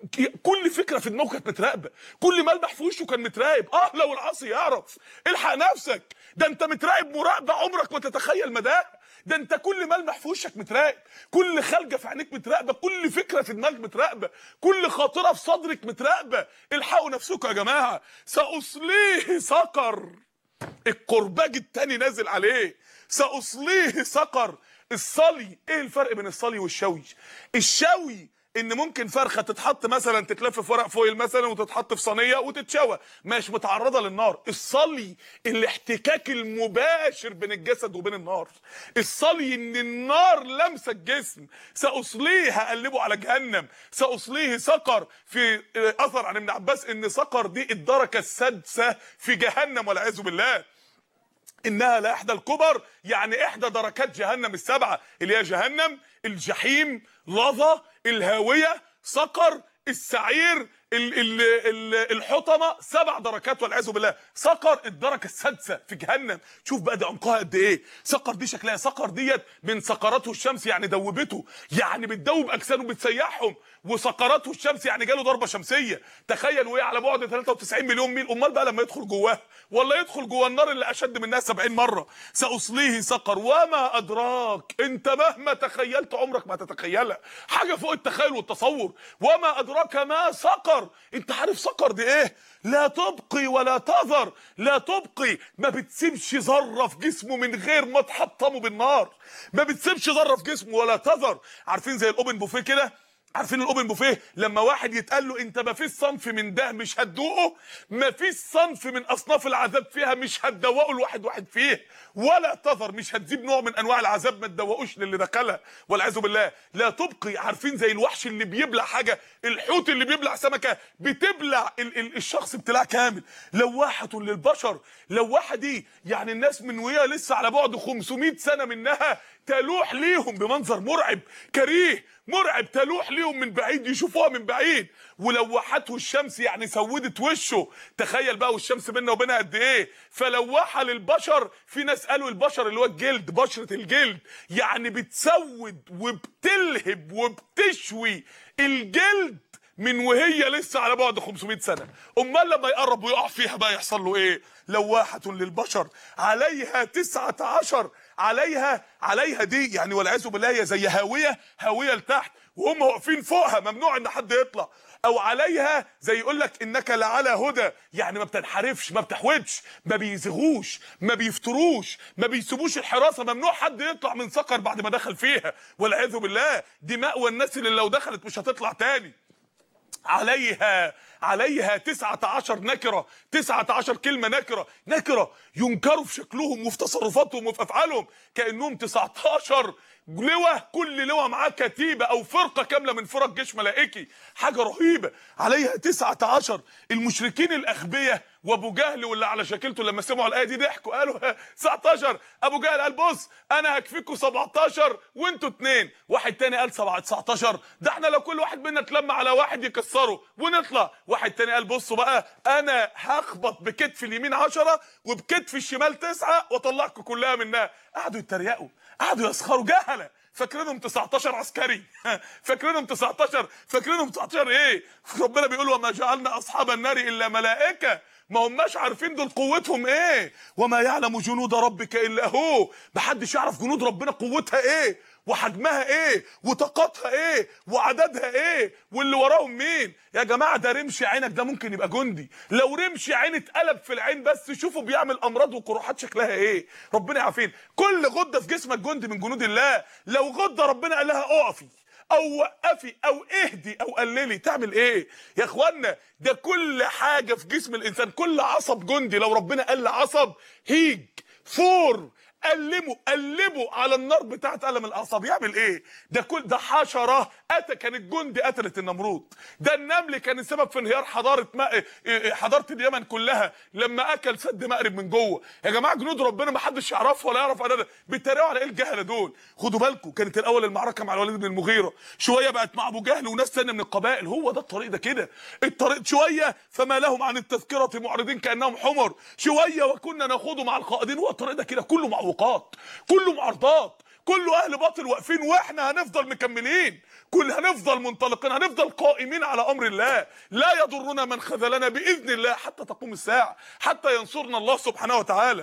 كل فكره في دماغه كانت متراقبه كل ملمح في وشه كان متراقب اه لو العاصي يعرف الحق نفسك ده انت متراقب مراقبه عمرك ما تتخيل مداها ده انت كل ملمح في وشك متراقب كل خلجه في عينيك متراقبه كل فكره في دماغك متراقبه كل خاطره في صدرك متراقبه الحقوا نفسكم يا جماعه ساصليه سقر القرباج التاني نازل عليه ساصليه سقر الصلي ايه الفرق بين الصلي والشوي الشوي ان ممكن فرخه تتحط مثلا تتلف في ورق فويل مثلا وتتحط في صينيه وتتشوى مش متعرضه للنار الصلي الاحتكاك المباشر بين الجسد وبين النار الصلي ان النار لمسه الجسم ساصليه هقلبه على جهنم ساصليه سقر في اثر عن ابن عباس ان سقر دي الدركه السادسه في جهنم والعياذ بالله انها لا احدى الكبر يعني احدى دركات جهنم السبعه اللي هي جهنم الجحيم لظى الهاويه سقر السعير ال ال ال الحطمه سبع دركات والعياذ بالله سقر الدركه السادسه في جهنم شوف بقى ده عمقها قد ايه سقر دي شكلها سقر ديت من سقراته الشمس يعني دوبته يعني بتدوب اجسامه بتسيحهم وسقراته الشمس يعني جاله ضربه شمسيه تخيل وهي على بعد 93 مليون ميل امال بقى لما يدخل جواها ولا يدخل جوه النار اللي اشد منها 70 مره ساصليه سقر وما ادراك انت مهما تخيلت عمرك ما تتخيلها حاجه فوق التخيل والتصور وما ادراك ما سقر انت عارف سقر دي ايه لا تبقي ولا تذر لا تبقي ما بتسيبش ذره في جسمه من غير ما تحطمه بالنار ما بتسيبش ذره في جسمه ولا تذر عارفين زي الاوبن بوفيه كده عارفين الاوبن بوفيه لما واحد يتقال له انت ما فيش صنف من ده مش هتدوقه ما فيش صنف من اصناف العذاب فيها مش هتدوقه الواحد واحد فيه ولا تذر مش هتجيب نوع من انواع العذاب ما تدوقوش للي دخلها والعياذ بالله لا تبقي عارفين زي الوحش اللي بيبلع حاجه الحوت اللي بيبلع سمكه بتبلع ال ال الشخص ابتلاع كامل لواحه للبشر لواحه دي يعني الناس من وهي لسه على بعد 500 سنه منها تلوح ليهم بمنظر مرعب كريه مرعب تلوح ليهم من بعيد يشوفوها من بعيد ولوحته الشمس يعني سودت وشه تخيل بقى والشمس بيننا وبينها قد ايه فلوحها للبشر في ناس قالوا البشر اللي هو الجلد بشره الجلد يعني بتسود وبتلهب وبتشوي الجلد من وهي لسه على بعد 500 سنه امال لما يقرب ويقع فيها بقى يحصل له ايه لواحه للبشر عليها 19 عليها عليها دي يعني والعياذ بالله هي زي هاويه هاويه لتحت وهم واقفين فوقها ممنوع ان حد يطلع او عليها زي يقول لك انك لعلى هدى يعني ما بتنحرفش ما بتحودش ما بيزغوش ما بيفتروش ما بيسيبوش الحراسه ممنوع حد يطلع من سقر بعد ما دخل فيها والعياذ بالله دي مأوى الناس اللي لو دخلت مش هتطلع تاني عليها عليها تسعة عشر نكرة تسعة عشر كلمة نكرة نكرة ينكروا في شكلهم وفي تصرفاتهم وفي أفعالهم كأنهم تسعة عشر لواء كل لواء معاه كتيبة أو فرقة كاملة من فرق جيش ملائكي حاجة رهيبة عليها تسعة عشر المشركين الأغبياء وابو جهل واللي على شكلته لما سمعوا الايه دي ضحكوا قالوا 19 ابو جهل قال بص انا هكفيكوا 17 وانتوا اتنين واحد تاني قال 19 ده احنا لو كل واحد منا اتلم على واحد يكسره ونطلع واحد تاني قال بصوا بقى انا هخبط بكتف اليمين 10 وبكتف الشمال 9 واطلعكم كلها منها قعدوا يتريقوا قعدوا يسخروا جهله فاكرينهم 19 عسكري فاكرينهم 19 فاكرينهم 19 ايه ربنا بيقول وما جعلنا اصحاب النار الا ملائكه ما هماش عارفين دول قوتهم ايه وما يعلم جنود ربك الا هو محدش يعرف جنود ربنا قوتها ايه وحجمها ايه وطاقتها ايه وعددها ايه واللي وراهم مين يا جماعه ده رمش عينك ده ممكن يبقى جندي لو رمش عين اتقلب في العين بس شوفوا بيعمل امراض وقروحات شكلها ايه ربنا يعافينا كل غده في جسمك جندي من جنود الله لو غده ربنا قال لها اقفي او وقفي او اهدي او قللي تعمل ايه يا اخوانا ده كل حاجه في جسم الانسان كل عصب جندي لو ربنا قال لعصب هيج فور قلموا قلبوا على النار بتاعت قلم الاعصاب يعمل ايه ده كل ده حشره اتى كانت جندي قتلت النمرود ده النمل كان السبب في انهيار حضاره ما حضاره اليمن كلها لما اكل سد مأرب من جوه يا جماعه جنود ربنا ما حدش يعرفها ولا يعرف انا بيتريقوا على ايه الجهله دول خدوا بالكم كانت الاول المعركه مع الوليد بن المغيره شويه بقت مع ابو جهل وناس ثانيه من القبائل هو ده الطريق ده كده الطريق شويه فما لهم عن التذكره معرضين كانهم حمر شويه وكنا نخوض مع القائدين هو الطريق ده كده كله معوقات كله معارضات كله اهل باطل واقفين واحنا هنفضل مكملين كل هنفضل منطلقين هنفضل قائمين على امر الله لا يضرنا من خذلنا باذن الله حتى تقوم الساعه حتى ينصرنا الله سبحانه وتعالى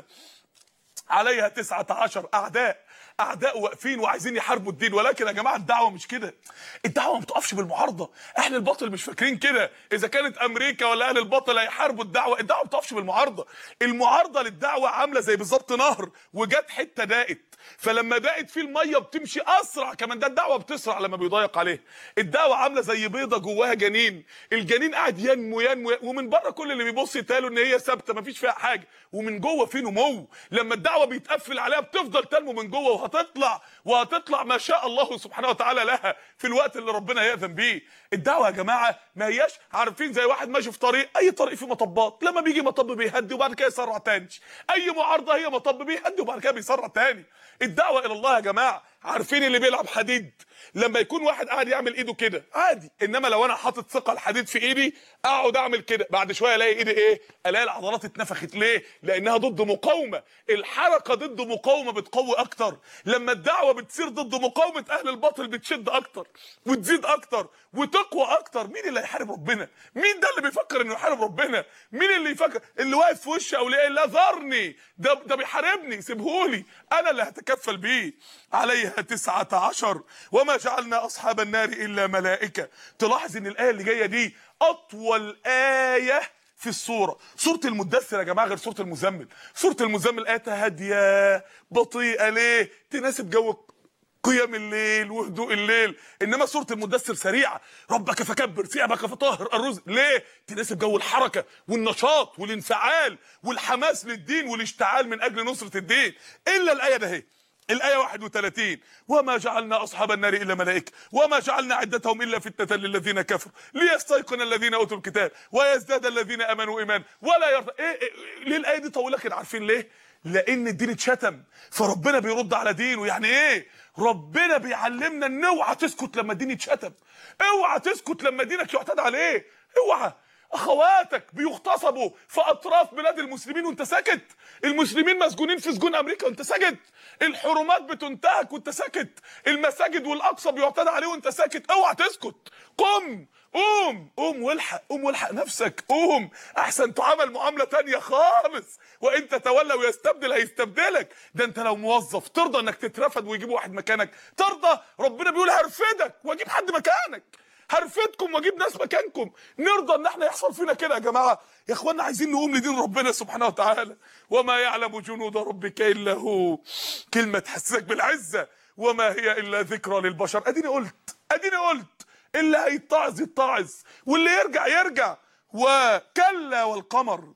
عليها تسعة عشر اعداء اعداء واقفين وعايزين يحاربوا الدين ولكن يا جماعه الدعوه مش كده الدعوه ما بتقفش بالمعارضه اهل الباطل مش فاكرين كده اذا كانت امريكا ولا اهل الباطل هيحاربوا الدعوه الدعوه ما بتقفش بالمعارضه المعارضه للدعوه عامله زي بالظبط نهر وجت حته ضاقت فلما ضاقت فيه الميه بتمشي اسرع كمان ده الدعوه بتسرع لما بيضايق عليها الدعوه عامله زي بيضه جواها جنين الجنين قاعد ينمو ينمو ومن بره كل اللي بيبص يتقالوا ان هي ثابته مفيش فيها حاجه ومن جوه في نمو لما الدعوه بيتقفل عليها بتفضل تنمو من جوه وهتطلع وهتطلع ما شاء الله سبحانه وتعالى لها في الوقت اللي ربنا يأذن بيه الدعوه يا جماعه ما هياش عارفين زي واحد ماشي في طريق اي طريق فيه مطبات لما بيجي مطب بيهدي وبعد كده يسرع تاني اي معارضه هي مطب بيهدي وبعد كده بيسرع تاني الدعوه الى الله يا جماعه عارفين اللي بيلعب حديد لما يكون واحد قاعد يعمل ايده كده عادي انما لو انا حاطط ثقل حديد في ايدي اقعد اعمل كده بعد شويه الاقي ايدي ايه الاقي العضلات اتنفخت ليه لانها ضد مقاومه الحركه ضد مقاومه بتقوي اكتر لما الدعوه بتصير ضد مقاومه اهل الباطل بتشد اكتر وتزيد اكتر وتقوى اكتر مين اللي هيحارب ربنا مين ده اللي بيفكر انه يحارب ربنا مين اللي يفكر اللي واقف في وشي او لا ذرني ده ده بيحاربني سيبهولي انا اللي هتكفل بيه عليها تسعة عشر وما جعلنا اصحاب النار الا ملائكه تلاحظ ان الايه اللي جايه دي اطول ايه في الصورة سورة المدثر يا جماعة غير سورة المزمل سورة المزمل آياتها هادية بطيئة ليه تناسب جو قيام الليل وهدوء الليل انما سوره المدثر سريعه ربك فكبر ثيابك فطهر الرزق ليه تناسب جو الحركه والنشاط والانفعال والحماس للدين والاشتعال من اجل نصره الدين الا الايه ده هي الآية 31 وما جعلنا أصحاب النار إلا ملائكة وما جعلنا عدتهم إلا فتنة للذين كفروا ليستيقن الذين أوتوا الكتاب ويزداد الذين آمنوا إيمان ولا يرضى إيه, إيه ليه الآية دي طويلة كده عارفين ليه؟ لأن الدين اتشتم فربنا بيرد على دينه يعني إيه؟ ربنا بيعلمنا ان اوعى تسكت لما الدين يتشتم اوعى تسكت لما دينك يعتدى عليه اوعى اخواتك بيغتصبوا في اطراف بلاد المسلمين وانت ساكت المسلمين مسجونين في سجون امريكا وانت ساكت الحرمات بتنتهك وانت ساكت المساجد والاقصى بيعتدى عليه وانت ساكت اوعى تسكت قم قوم قوم والحق قوم والحق نفسك قوم احسن تعامل معامله تانية خالص وان تتولى ويستبدل هيستبدلك ده انت لو موظف ترضى انك تترفد ويجيب واحد مكانك ترضى ربنا بيقول هرفدك واجيب حد مكانك هرفدكم واجيب ناس مكانكم نرضى ان احنا يحصل فينا كده يا جماعه يا اخوانا عايزين نقوم لدين ربنا سبحانه وتعالى وما يعلم جنود ربك الا هو كلمه تحسسك بالعزه وما هي الا ذكرى للبشر اديني قلت اديني قلت اللي هيتعظ يتعظ واللي يرجع يرجع وكلا والقمر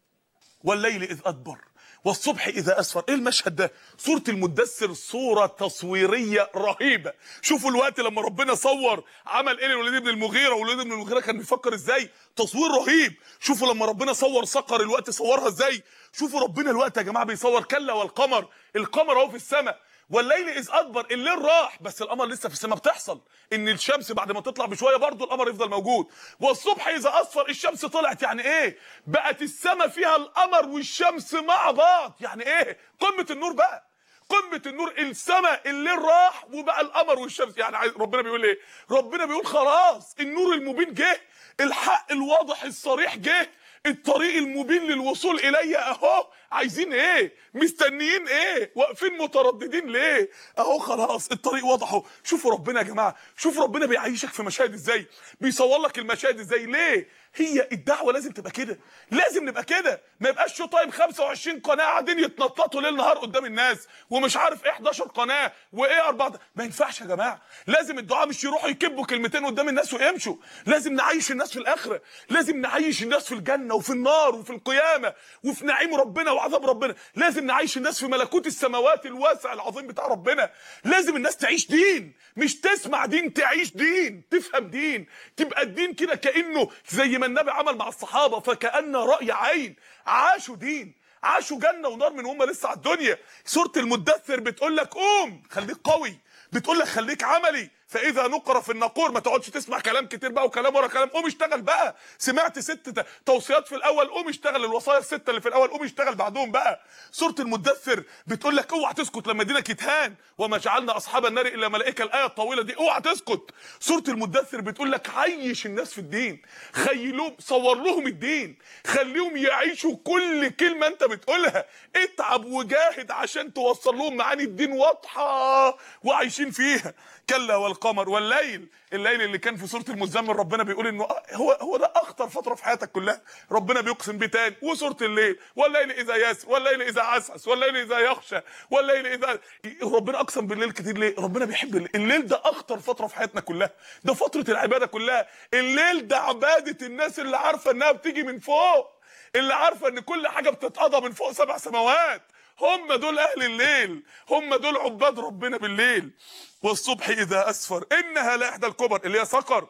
والليل اذ ادبر والصبح اذا اسفر ايه المشهد ده سوره المدثر صوره تصويريه رهيبه شوفوا الوقت لما ربنا صور عمل ايه للوليد بن المغيره والوليد بن المغيره كان بيفكر ازاي تصوير رهيب شوفوا لما ربنا صور صقر الوقت صورها ازاي شوفوا ربنا الوقت يا جماعه بيصور كلا والقمر القمر اهو في السماء والليل اذ ادبر الليل راح بس القمر لسه في السماء بتحصل ان الشمس بعد ما تطلع بشويه برضه القمر يفضل موجود والصبح اذا اصفر الشمس طلعت يعني ايه بقت السماء فيها القمر والشمس مع بعض يعني ايه قمه النور بقى قمه النور السماء الليل راح وبقى القمر والشمس يعني ربنا بيقول ايه ربنا بيقول خلاص النور المبين جه الحق الواضح الصريح جه الطريق المبين للوصول الي اهو عايزين ايه مستنيين ايه واقفين مترددين ليه اهو خلاص الطريق واضح اهو شوفوا ربنا يا جماعه شوفوا ربنا بيعيشك في مشاهد ازاي بيصور لك المشاهد ازاي ليه هي الدعوه لازم تبقى كده لازم نبقى كده ما يبقاش شو طيب 25 قناه قاعدين يتنططوا ليل نهار قدام الناس ومش عارف ايه 11 قناه وايه اربعه ما ينفعش يا جماعه لازم الدعاء مش يروحوا يكبوا كلمتين قدام الناس ويمشوا لازم نعيش الناس في الاخره لازم نعيش الناس في الجنه وفي النار وفي القيامه وفي نعيم ربنا وعذاب ربنا لازم نعيش الناس في ملكوت السماوات الواسع العظيم بتاع ربنا لازم الناس تعيش دين مش تسمع دين تعيش دين تفهم دين تبقى الدين كده كانه زي ما النبي عمل مع الصحابه فكأن رأي عين عاشوا دين عاشوا جنه ونار من هم لسه على الدنيا سوره المدثر بتقول لك قوم خليك قوي بتقول لك خليك عملي فاذا نقر في الناقور ما تقعدش تسمع كلام كتير بقى وكلام ورا كلام قوم اشتغل بقى سمعت ست توصيات في الاول قوم اشتغل الوصايا السته اللي في الاول قوم اشتغل بعدهم بقى سوره المدثر بتقول لك اوعى تسكت لما دينك يتهان وما جعلنا اصحاب النار الا ملائكه الايه الطويله دي اوعى تسكت سوره المدثر بتقول لك عيش الناس في الدين خيلوهم صور لهم الدين خليهم يعيشوا كل كلمه انت بتقولها اتعب وجاهد عشان توصل لهم معاني الدين واضحه وعايشين فيها كلا والقمر والليل الليل اللي كان في سوره المزمل ربنا بيقول انه هو هو ده اخطر فتره في حياتك كلها ربنا بيقسم بيه تاني وسوره الليل والليل اذا ياس والليل اذا عسعس والليل اذا يخشى والليل اذا ربنا اقسم بالليل كتير ليه ربنا بيحب الليل. الليل ده اخطر فتره في حياتنا كلها ده فتره العباده كلها الليل ده عباده الناس اللي عارفه انها بتيجي من فوق اللي عارفه ان كل حاجه بتتقضى من فوق سبع سماوات هم دول اهل الليل هم دول عباد ربنا بالليل والصبح اذا اسفر انها لاحدى الكبر اللي هي سقر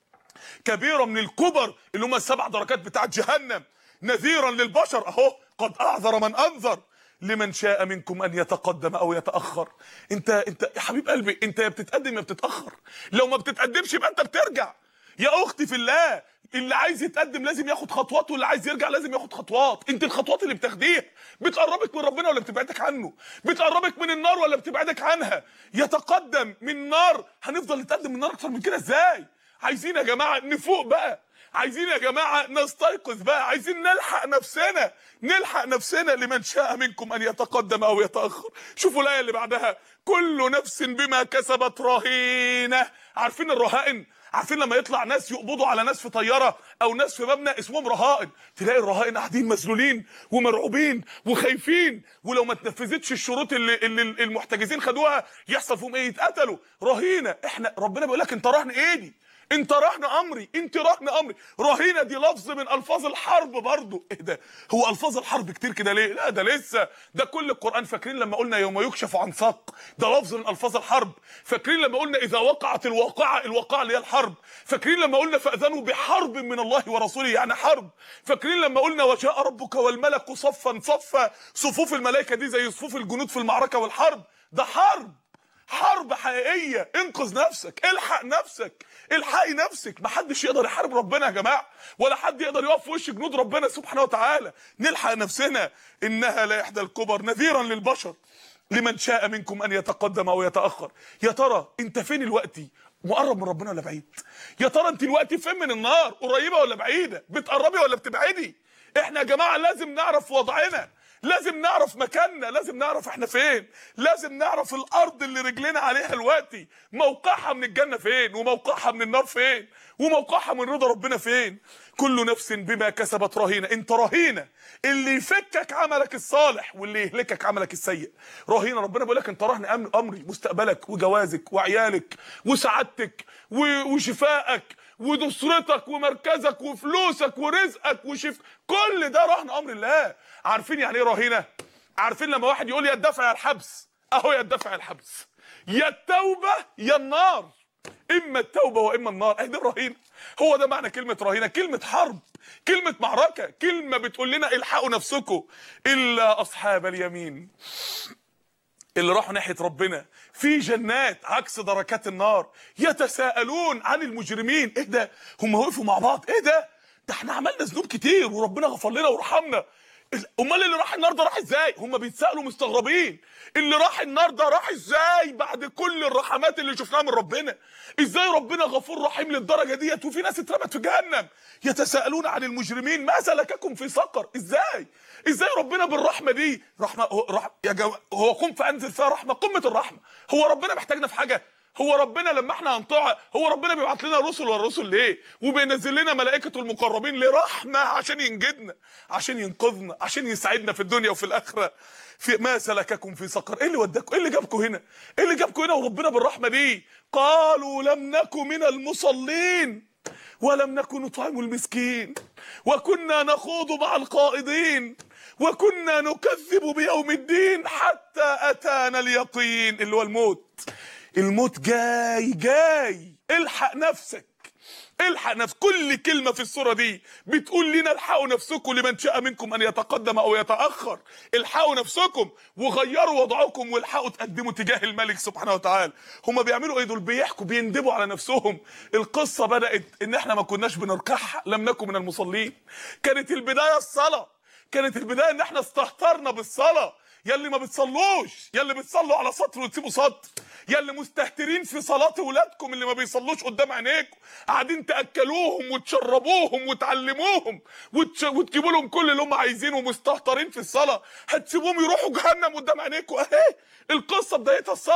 كبيره من الكبر اللي هم السبع دركات بتاعت جهنم نذيرا للبشر اهو قد اعذر من انذر لمن شاء منكم ان يتقدم او يتاخر انت انت يا حبيب قلبي انت يا بتتقدم يا بتتاخر لو ما بتتقدمش يبقى انت بترجع يا اختي في الله اللي عايز يتقدم لازم ياخد خطوات واللي عايز يرجع لازم ياخد خطوات انت الخطوات اللي بتاخديها بتقربك من ربنا ولا بتبعدك عنه بتقربك من النار ولا بتبعدك عنها يتقدم من النار هنفضل نتقدم من النار اكتر من كده ازاي عايزين يا جماعه نفوق بقى عايزين يا جماعه نستيقظ بقى عايزين نلحق نفسنا نلحق نفسنا لمن شاء منكم ان يتقدم او يتاخر شوفوا الايه اللي بعدها كل نفس بما كسبت رهينه عارفين الرهائن عارفين لما يطلع ناس يقبضوا على ناس في طياره او ناس في مبنى اسمهم رهائن تلاقي الرهائن قاعدين مذلولين ومرعوبين وخايفين ولو ما تنفذتش الشروط اللي, اللي المحتجزين خدوها يحصل فيهم ايه يتقتلوا رهينه احنا ربنا بيقول لك انت رهن ايدي انت رهن امري انت رهن امري رهينه دي لفظ من الفاظ الحرب برضو ايه ده هو الفاظ الحرب كتير كده ليه لا ده لسه ده كل القران فاكرين لما قلنا يوم يكشف عن ساق ده لفظ من الفاظ الحرب فاكرين لما قلنا اذا وقعت الواقعه الواقعه اللي هي الحرب فاكرين لما قلنا فاذنوا بحرب من الله ورسوله يعني حرب فاكرين لما قلنا وجاء ربك والملك صفا صفا صفوف الملائكه دي زي صفوف الجنود في المعركه والحرب ده حرب حرب حقيقيه انقذ نفسك الحق نفسك الحقي نفسك محدش يقدر يحارب ربنا يا جماعه ولا حد يقدر يقف في وش جنود ربنا سبحانه وتعالى نلحق نفسنا انها لا احدى الكبر نذيرا للبشر لمن شاء منكم ان يتقدم او يتاخر يا ترى انت فين الوقت مقرب من ربنا ولا بعيد يا ترى انت الوقت فين من النار قريبه ولا بعيده بتقربي ولا بتبعدي احنا يا جماعه لازم نعرف وضعنا لازم نعرف مكاننا لازم نعرف احنا فين لازم نعرف الارض اللي رجلنا عليها دلوقتي موقعها من الجنه فين وموقعها من النار فين وموقعها من رضا ربنا فين كل نفس بما كسبت رهينه انت رهينه اللي يفكك عملك الصالح واللي يهلكك عملك السيء رهينه ربنا بيقول لك انت رهن امن امري مستقبلك وجوازك وعيالك وسعادتك وشفائك ونصرتك ومركزك وفلوسك ورزقك وشف كل ده رهن امر الله عارفين يعني ايه رهينه عارفين لما واحد يقول يا الدفع يا الحبس اهو يا الدفع يا الحبس يا التوبه يا النار اما التوبه واما النار اهي دي الرهينه هو ده معنى كلمه رهينه كلمه حرب كلمه معركه كلمه بتقول لنا الحقوا نفسكم الا اصحاب اليمين اللي راحوا ناحيه ربنا في جنات عكس دركات النار يتساءلون عن المجرمين ايه ده هم وقفوا مع بعض ايه ده ده احنا عملنا ذنوب كتير وربنا غفر لنا ورحمنا امال اللي راح النار ده راح ازاي هم بيتسالوا مستغربين اللي راح النار ده راح ازاي بعد كل الرحمات اللي شفناها من ربنا ازاي ربنا غفور رحيم للدرجه ديت وفي ناس اترمت في جهنم يتساءلون عن المجرمين ما سلككم في سقر ازاي ازاي ربنا بالرحمه دي رحمه هو رح... يا جو... هو قم فانزل فيها رحمه قمه الرحمه هو ربنا محتاجنا في حاجه هو ربنا لما احنا هنطاع هو ربنا بيبعت لنا رسل والرسل ليه وبينزل لنا ملائكه المقربين لرحمه عشان ينجدنا عشان ينقذنا عشان يسعدنا في الدنيا وفي الاخره في ما سلككم في سقر ايه اللي وداكم ايه اللي جابكم هنا ايه اللي جابكم هنا وربنا بالرحمه دي قالوا لم نكن من المصلين ولم نكن نطعم المسكين وكنا نخوض مع القائضين وكنا نكذب بيوم الدين حتى اتانا اليقين اللي هو الموت الموت جاي جاي الحق نفسك الحق نفسك كل كلمه في السوره دي بتقول لنا الحقوا نفسكم لمن شاء منكم ان يتقدم او يتاخر الحقوا نفسكم وغيروا وضعكم والحقوا تقدموا تجاه الملك سبحانه وتعالى هم بيعملوا ايه دول بيحكوا بيندبوا على نفسهم القصه بدات ان احنا ما كناش بنركعها لم نكن من المصلين كانت البدايه الصلاه كانت البدايه ان احنا استهترنا بالصلاه يا اللي ما بتصلوش يا اللي بتصلوا على سطر وتسيبوا سطر يا اللي مستهترين في صلاه اولادكم اللي ما بيصلوش قدام عينيكم قاعدين تاكلوهم وتشربوهم وتعلموهم وتش... وتجيبوا لهم كل اللي هم عايزينه ومستهترين في الصلاه هتسيبوهم يروحوا جهنم قدام عينيكم اهي القصه بدايتها الصلاه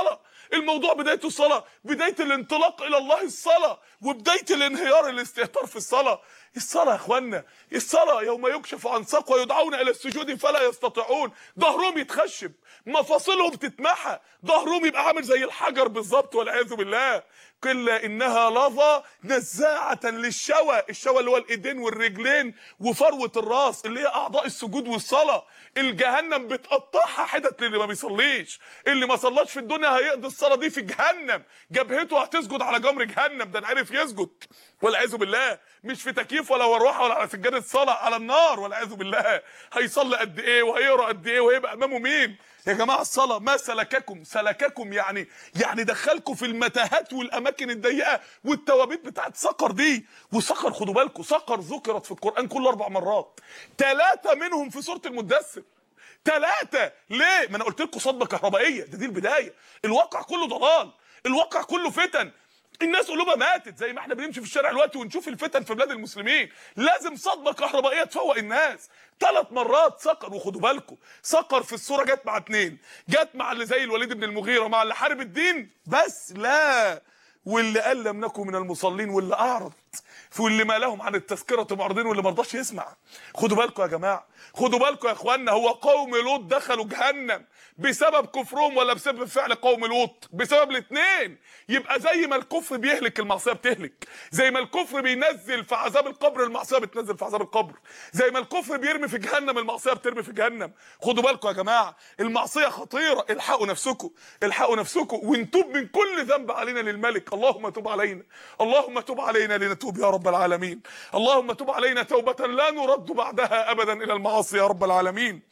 الموضوع بدايته الصلاه بدايه الانطلاق الى الله الصلاه وبدايه الانهيار الاستهتار في الصلاه الصلاه يا اخوانا الصلاه يوم يكشف عن ساق ويدعون الى السجود فلا يستطيعون ظهرهم يتخشب مفاصلهم تتمحى ظهرهم يبقى عامل زي الحجر بالظبط والعياذ بالله كلا انها لظى نزاعه للشوى الشوى اللي هو الايدين والرجلين وفروه الراس اللي هي اعضاء السجود والصلاه الجهنم بتقطعها حتت للي ما بيصليش اللي ما صلاش في الدنيا هيقضي الصلاه دي في جهنم جبهته هتسجد على جمر جهنم ده عرف يسجد والعياذ بالله مش في تكييف ولا مروحه ولا على سجاده صلاه على النار والعياذ بالله هيصلي قد ايه وهيقرا قد ايه وهيبقى امامه مين يا جماعه الصلاه ما سلككم سلككم يعني يعني دخلكم في المتاهات والاماكن الضيقه والتوابيت بتاعت سقر دي وسقر خدوا بالكم سقر ذكرت في القران كل اربع مرات ثلاثه منهم في سوره المدثر ثلاثه ليه ما انا قلت لكم صدمه كهربائيه ده دي البدايه الواقع كله ضلال الواقع كله فتن الناس قلوبها ماتت زي ما احنا بنمشي في الشارع دلوقتي ونشوف الفتن في بلاد المسلمين لازم صدمه كهربائيه تفوق الناس ثلاث مرات سقر وخدوا بالكم سقر في الصوره جت مع اتنين جت مع اللي زي الوليد بن المغيره مع اللي حارب الدين بس لا واللي قال لم نكن من المصلين واللي اعرض واللي ما لهم عن التذكره معرضين واللي ما رضاش يسمع خدوا بالكم يا جماعه خدوا بالكم يا اخوانا هو قوم لوط دخلوا جهنم بسبب كفرهم ولا بسبب فعل قوم لوط بسبب الاثنين يبقى زي ما الكفر بيهلك المعصيه بتهلك زي ما الكفر بينزل في عذاب القبر المعصيه بتنزل في عذاب القبر زي ما الكفر بيرمي في جهنم المعصيه بترمي في جهنم خدوا بالكم يا جماعه المعصيه خطيره الحقوا نفسكم الحقوا نفسكم ونتوب من كل ذنب علينا للملك اللهم تب علينا اللهم تب علينا لنتوب يا رب العالمين اللهم تب علينا توبه لا نرد بعدها ابدا الى المعاصي يا رب العالمين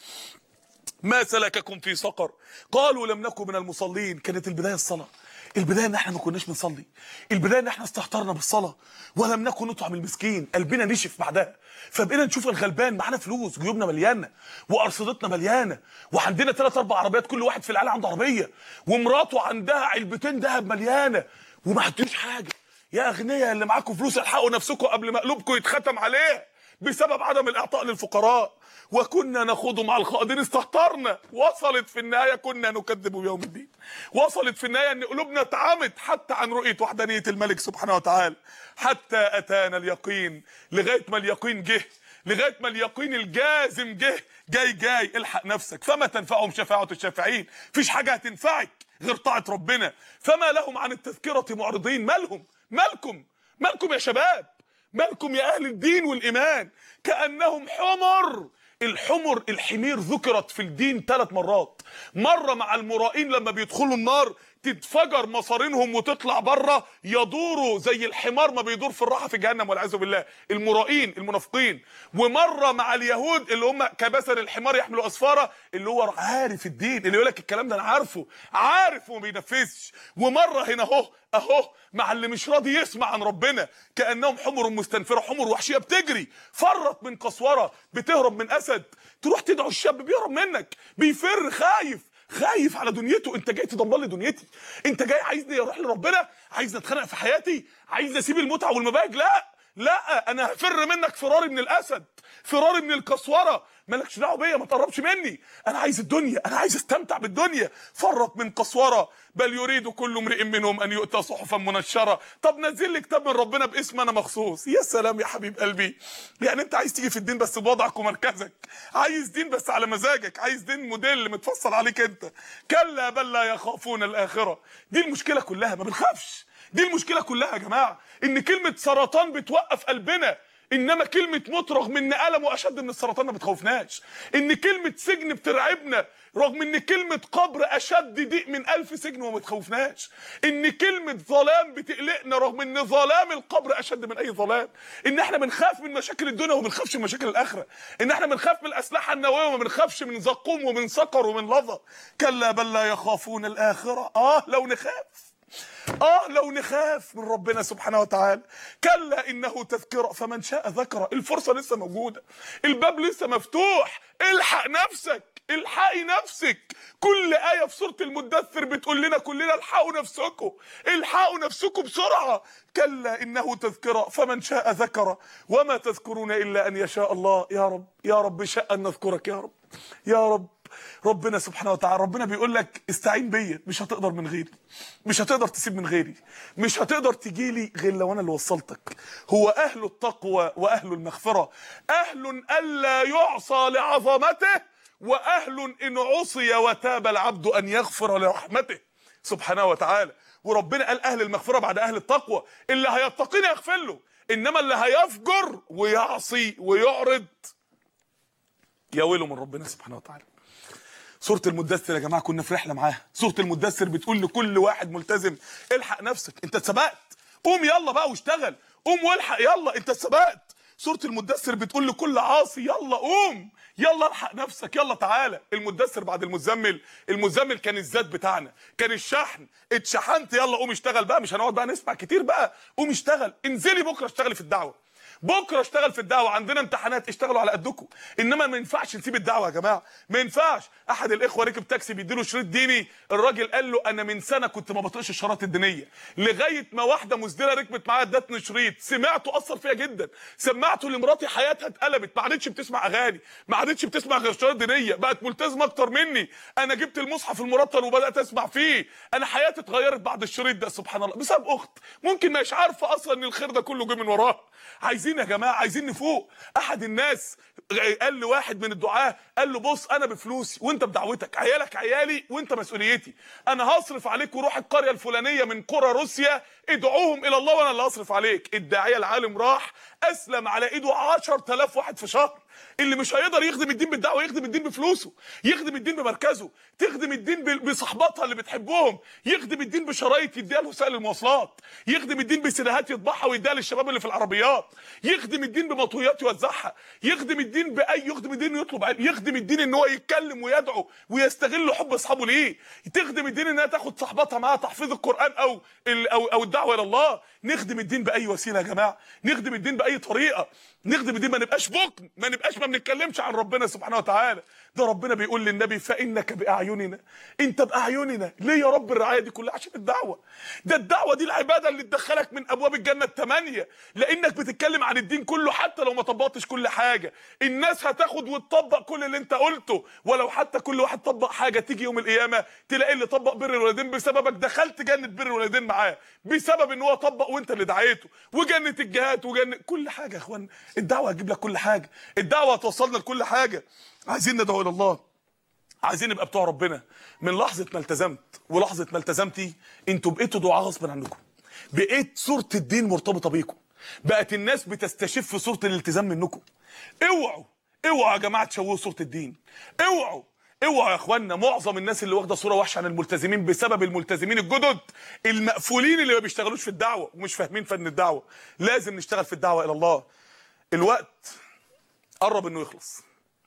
ما سلككم في سقر قالوا لم نكن من المصلين كانت البدايه الصلاه البدايه ان احنا ما كناش بنصلي البدايه ان احنا استهترنا بالصلاه ولم نكن نطعم المسكين قلبنا نشف بعدها فبقينا نشوف الغلبان معانا فلوس جيوبنا مليانه وارصدتنا مليانه وعندنا ثلاث اربع عربيات كل واحد في العيله عنده عربيه ومراته عندها علبتين ذهب مليانه وما عندوش حاجه يا اغنياء اللي معاكم فلوس الحقوا نفسكم قبل ما قلوبكم يتختم عليه بسبب عدم الاعطاء للفقراء وكنا نخوض مع الخائضين استهترنا وصلت في النهايه كنا نكذب بيوم الدين وصلت في النهايه ان قلوبنا اتعمت حتى عن رؤيه وحدانيه الملك سبحانه وتعالى حتى اتانا اليقين لغايه ما اليقين جه لغايه ما اليقين الجازم جه جاي جاي الحق نفسك فما تنفعهم شفاعه الشافعين فيش حاجه هتنفعك غير طاعه ربنا فما لهم عن التذكره معرضين مالهم مالكم مالكم يا شباب مالكم يا اهل الدين والايمان كانهم حمر الحمر الحمير ذكرت في الدين ثلاث مرات مره مع المرائين لما بيدخلوا النار تتفجر مصارينهم وتطلع بره يدوروا زي الحمار ما بيدور في الراحه في جهنم والعياذ بالله المرائين المنافقين ومره مع اليهود اللي هم كبسر الحمار يحملوا اسفاره اللي هو عارف الدين اللي يقول لك الكلام ده انا عارفه عارف وما بينفذش ومره هنا اهو اهو مع اللي مش راضي يسمع عن ربنا كانهم حمر مستنفره حمر وحشيه بتجري فرت من قسوره بتهرب من اسد تروح تدعو الشاب بيهرب منك بيفر خايف خايف على دنيته انت جاي تدمر لي دنيتي انت جاي عايزني اروح لربنا عايزني اتخانق في حياتي عايزني اسيب المتعه والمباهج لا لا انا هفر منك فراري من الاسد فراري من القسوره مالكش دعوه بيا ما تقربش مني انا عايز الدنيا انا عايز استمتع بالدنيا فرط من قسوره بل يريد كل امرئ منهم ان يؤتى صحفا منشره طب نزل لي كتاب من ربنا باسم انا مخصوص يا سلام يا حبيب قلبي يعني انت عايز تيجي في الدين بس بوضعك ومركزك عايز دين بس على مزاجك عايز دين موديل متفصل عليك انت كلا بل لا يخافون الاخره دي المشكله كلها ما بنخافش دي المشكله كلها يا جماعه ان كلمه سرطان بتوقف قلبنا انما كلمه موت رغم ان المه اشد من السرطان ما بتخوفناش ان كلمه سجن بترعبنا رغم ان كلمه قبر اشد ضيق من الف سجن وما بتخوفناش ان كلمه ظلام بتقلقنا رغم ان ظلام القبر اشد من اي ظلام ان احنا بنخاف من مشاكل الدنيا وما بنخافش من مشاكل الاخره ان احنا بنخاف من الاسلحه النوويه وما بنخافش من زقوم ومن سقر ومن لظى كلا بل لا يخافون الاخره اه لو نخاف اه لو نخاف من ربنا سبحانه وتعالى كلا انه تذكره فمن شاء ذكره الفرصه لسه موجوده الباب لسه مفتوح الحق نفسك الحقي نفسك كل ايه في سوره المدثر بتقول لنا كلنا الحقوا نفسكم الحقوا نفسكم بسرعه كلا انه تذكره فمن شاء ذكره وما تذكرون الا ان يشاء الله يا رب يا رب شاء ان نذكرك يا رب يا رب ربنا سبحانه وتعالى ربنا بيقول لك استعين بيا مش هتقدر من غيري مش هتقدر تسيب من غيري مش هتقدر تجي لي غير لو انا اللي وصلتك هو اهل التقوى واهل المغفره اهل الا يعصى لعظمته واهل ان عصي وتاب العبد ان يغفر لرحمته سبحانه وتعالى وربنا قال اهل المغفره بعد اهل التقوى اللي هيتقيني يغفر له انما اللي هيفجر ويعصي ويعرض يا ويله من ربنا سبحانه وتعالى سوره المدثر يا جماعه كنا في رحله معاها سوره المدثر بتقول لكل واحد ملتزم الحق نفسك انت اتسبقت قوم يلا بقى واشتغل قوم والحق يلا انت اتسبقت سوره المدثر بتقول لكل عاصي يلا قوم يلا الحق نفسك يلا تعالى المدثر بعد المزمل المزمل كان الذات بتاعنا كان الشحن اتشحنت يلا قوم اشتغل بقى مش هنقعد بقى نسمع كتير بقى قوم اشتغل انزلي بكره اشتغلي في الدعوه بكره اشتغل في الدعوه عندنا امتحانات اشتغلوا على قدكم انما ما ينفعش نسيب الدعوه يا جماعه ما ينفعش احد الاخوه ركب تاكسي بيديله شريط ديني الراجل قال له انا من سنه كنت ما بطيقش الشرايط الدينيه لغايه ما واحده مسدله ركبت معايا ادتني شريط سمعته اثر فيا جدا سمعته لمراتي حياتها اتقلبت ما عادتش بتسمع اغاني ما عادتش بتسمع غير شرايط دينيه بقت ملتزمه اكتر مني انا جبت المصحف المرتل وبدات اسمع فيه انا حياتي اتغيرت بعد الشريط ده سبحان الله بسبب اخت ممكن مش عارفه اصلا ان الخير ده كله جه من وراها عايزين يا جماعه عايزين نفوق احد الناس قال لواحد من الدعاه قال له بص انا بفلوسي وانت بدعوتك عيالك عيالي وانت مسؤوليتي انا هصرف عليك وروح القريه الفلانيه من قرى روسيا ادعوهم الى الله وانا اللي هصرف عليك الداعيه العالم راح اسلم على ايده 10000 واحد في شهر اللي مش هيقدر يخدم الدين بالدعوه يخدم الدين بفلوسه يخدم الدين بمركزه تخدم الدين ب- بصحباتها اللي بتحبهم يخدم الدين بشرايط يديها لوسائل المواصلات يخدم الدين بسيديهات يطبعها ويديها للشباب اللي في العربيات يخدم الدين بمطويات يوزعها يخدم الدين باي يخدم الدين إنه يطلب علم يخدم الدين ان هو يتكلم ويدعو ويستغل حب اصحابه ليه تخدم الدين انها تاخد صحباتها معاها تحفيظ القران او ال- او او الدعوه الى الله نخدم الدين باي وسيله يا جماعه نخدم الدين باي طريقه نخدم الدين ما نبقاش بكم ما نبقاش ما بنتكلمش عن ربنا سبحانه وتعالى ده ربنا بيقول للنبي فانك باعيننا انت باعيننا ليه يا رب الرعايه دي كلها عشان الدعوه ده الدعوه دي العباده اللي تدخلك من ابواب الجنه الثمانيه لانك بتتكلم عن الدين كله حتى لو ما طبقتش كل حاجه الناس هتاخد وتطبق كل اللي انت قلته ولو حتى كل واحد طبق حاجه تيجي يوم القيامه تلاقي اللي طبق بر الوالدين بسببك دخلت جنه بر الوالدين معاه بسبب ان هو طبق وانت اللي دعيته وجنه الجهات وجنه كل حاجه يا اخوان الدعوه هتجيب لك كل حاجه الدعوه هتوصلنا لكل حاجه عايزين ندعو الى الله عايزين نبقى بتوع ربنا من لحظه ما التزمت ولحظه ما التزمتي انتوا بقيتوا دعاء غصب عنكم بقيت صوره الدين مرتبطه بيكم بقت الناس بتستشف صوره الالتزام منكم اوعوا اوعوا يا جماعه تشوهوا صوره الدين اوعوا اوعوا يا اخوانا معظم الناس اللي واخده صوره وحشه عن الملتزمين بسبب الملتزمين الجدد المقفولين اللي ما بيشتغلوش في الدعوه ومش فاهمين فن الدعوه لازم نشتغل في الدعوه الى الله الوقت قرب انه يخلص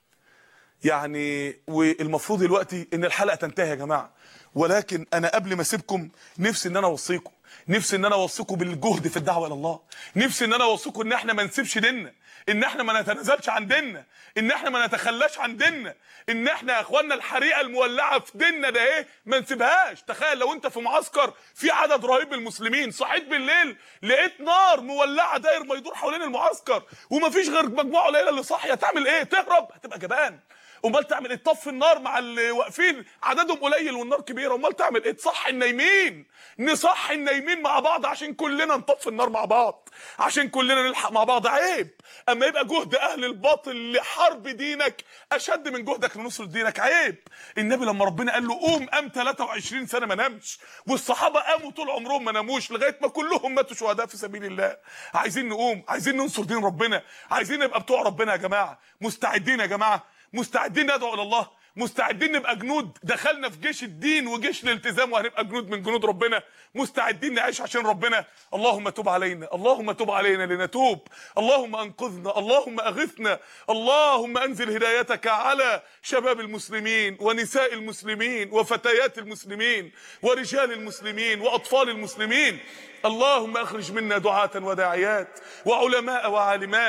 يعني والمفروض دلوقتي ان الحلقه تنتهي يا جماعه ولكن انا قبل ما اسيبكم نفسي ان انا اوصيكم نفسي ان انا اوصيكم بالجهد في الدعوه الى الله نفسي ان انا اوصيكم ان احنا ما نسيبش ديننا ان احنا ما نتنازلش عن ديننا ان احنا ما نتخلاش عن ديننا ان احنا يا اخوانا الحريقه المولعه في ديننا ده ايه ما نسيبهاش تخيل لو انت في معسكر في عدد رهيب من المسلمين صحيت بالليل لقيت نار مولعه داير ما يدور حوالين المعسكر ومفيش غير مجموعه قليله اللي صاحيه تعمل ايه تهرب هتبقى جبان امال تعمل ايه تطفي النار مع اللي واقفين عددهم قليل والنار كبيره امال تعمل ايه تصحي النايمين نصحي النايمين مع بعض عشان كلنا نطفي النار مع بعض عشان كلنا نلحق مع بعض عيب اما يبقى جهد اهل الباطل لحرب دينك اشد من جهدك لنصر دينك عيب النبي لما ربنا قال له قوم قام 23 سنه ما نامش والصحابه قاموا طول عمرهم ما ناموش لغايه ما كلهم ماتوا شهداء في سبيل الله عايزين نقوم عايزين ننصر دين ربنا عايزين نبقى بتوع ربنا يا جماعه مستعدين يا جماعه مستعدين ندعو الى الله مستعدين نبقى جنود دخلنا في جيش الدين وجيش الالتزام وهنبقى جنود من جنود ربنا مستعدين نعيش عشان ربنا اللهم تب علينا اللهم تب علينا لنتوب اللهم انقذنا اللهم اغثنا اللهم انزل هدايتك على شباب المسلمين ونساء المسلمين وفتيات المسلمين ورجال المسلمين واطفال المسلمين اللهم اخرج منا دعاة وداعيات وعلماء وعالمات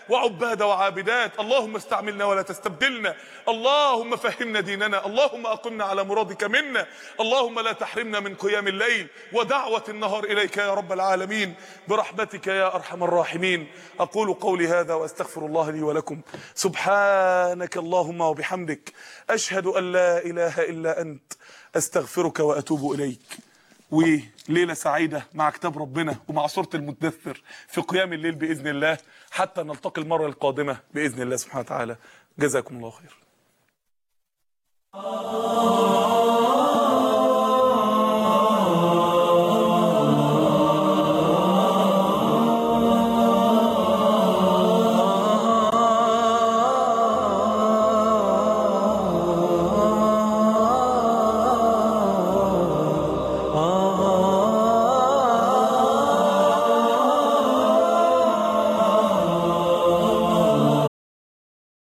وعباد وعابدات اللهم استعملنا ولا تستبدلنا اللهم فهمنا ديننا اللهم أقمنا على مرادك منا اللهم لا تحرمنا من قيام الليل ودعوة النهار إليك يا رب العالمين برحمتك يا أرحم الراحمين أقول قولي هذا وأستغفر الله لي ولكم سبحانك اللهم وبحمدك أشهد أن لا إله إلا أنت أستغفرك وأتوب إليك وليلة سعيدة مع كتاب ربنا ومع سورة المدثر في قيام الليل بإذن الله حتى نلتقي المرة القادمة بإذن الله سبحانه وتعالى جزاكم الله خير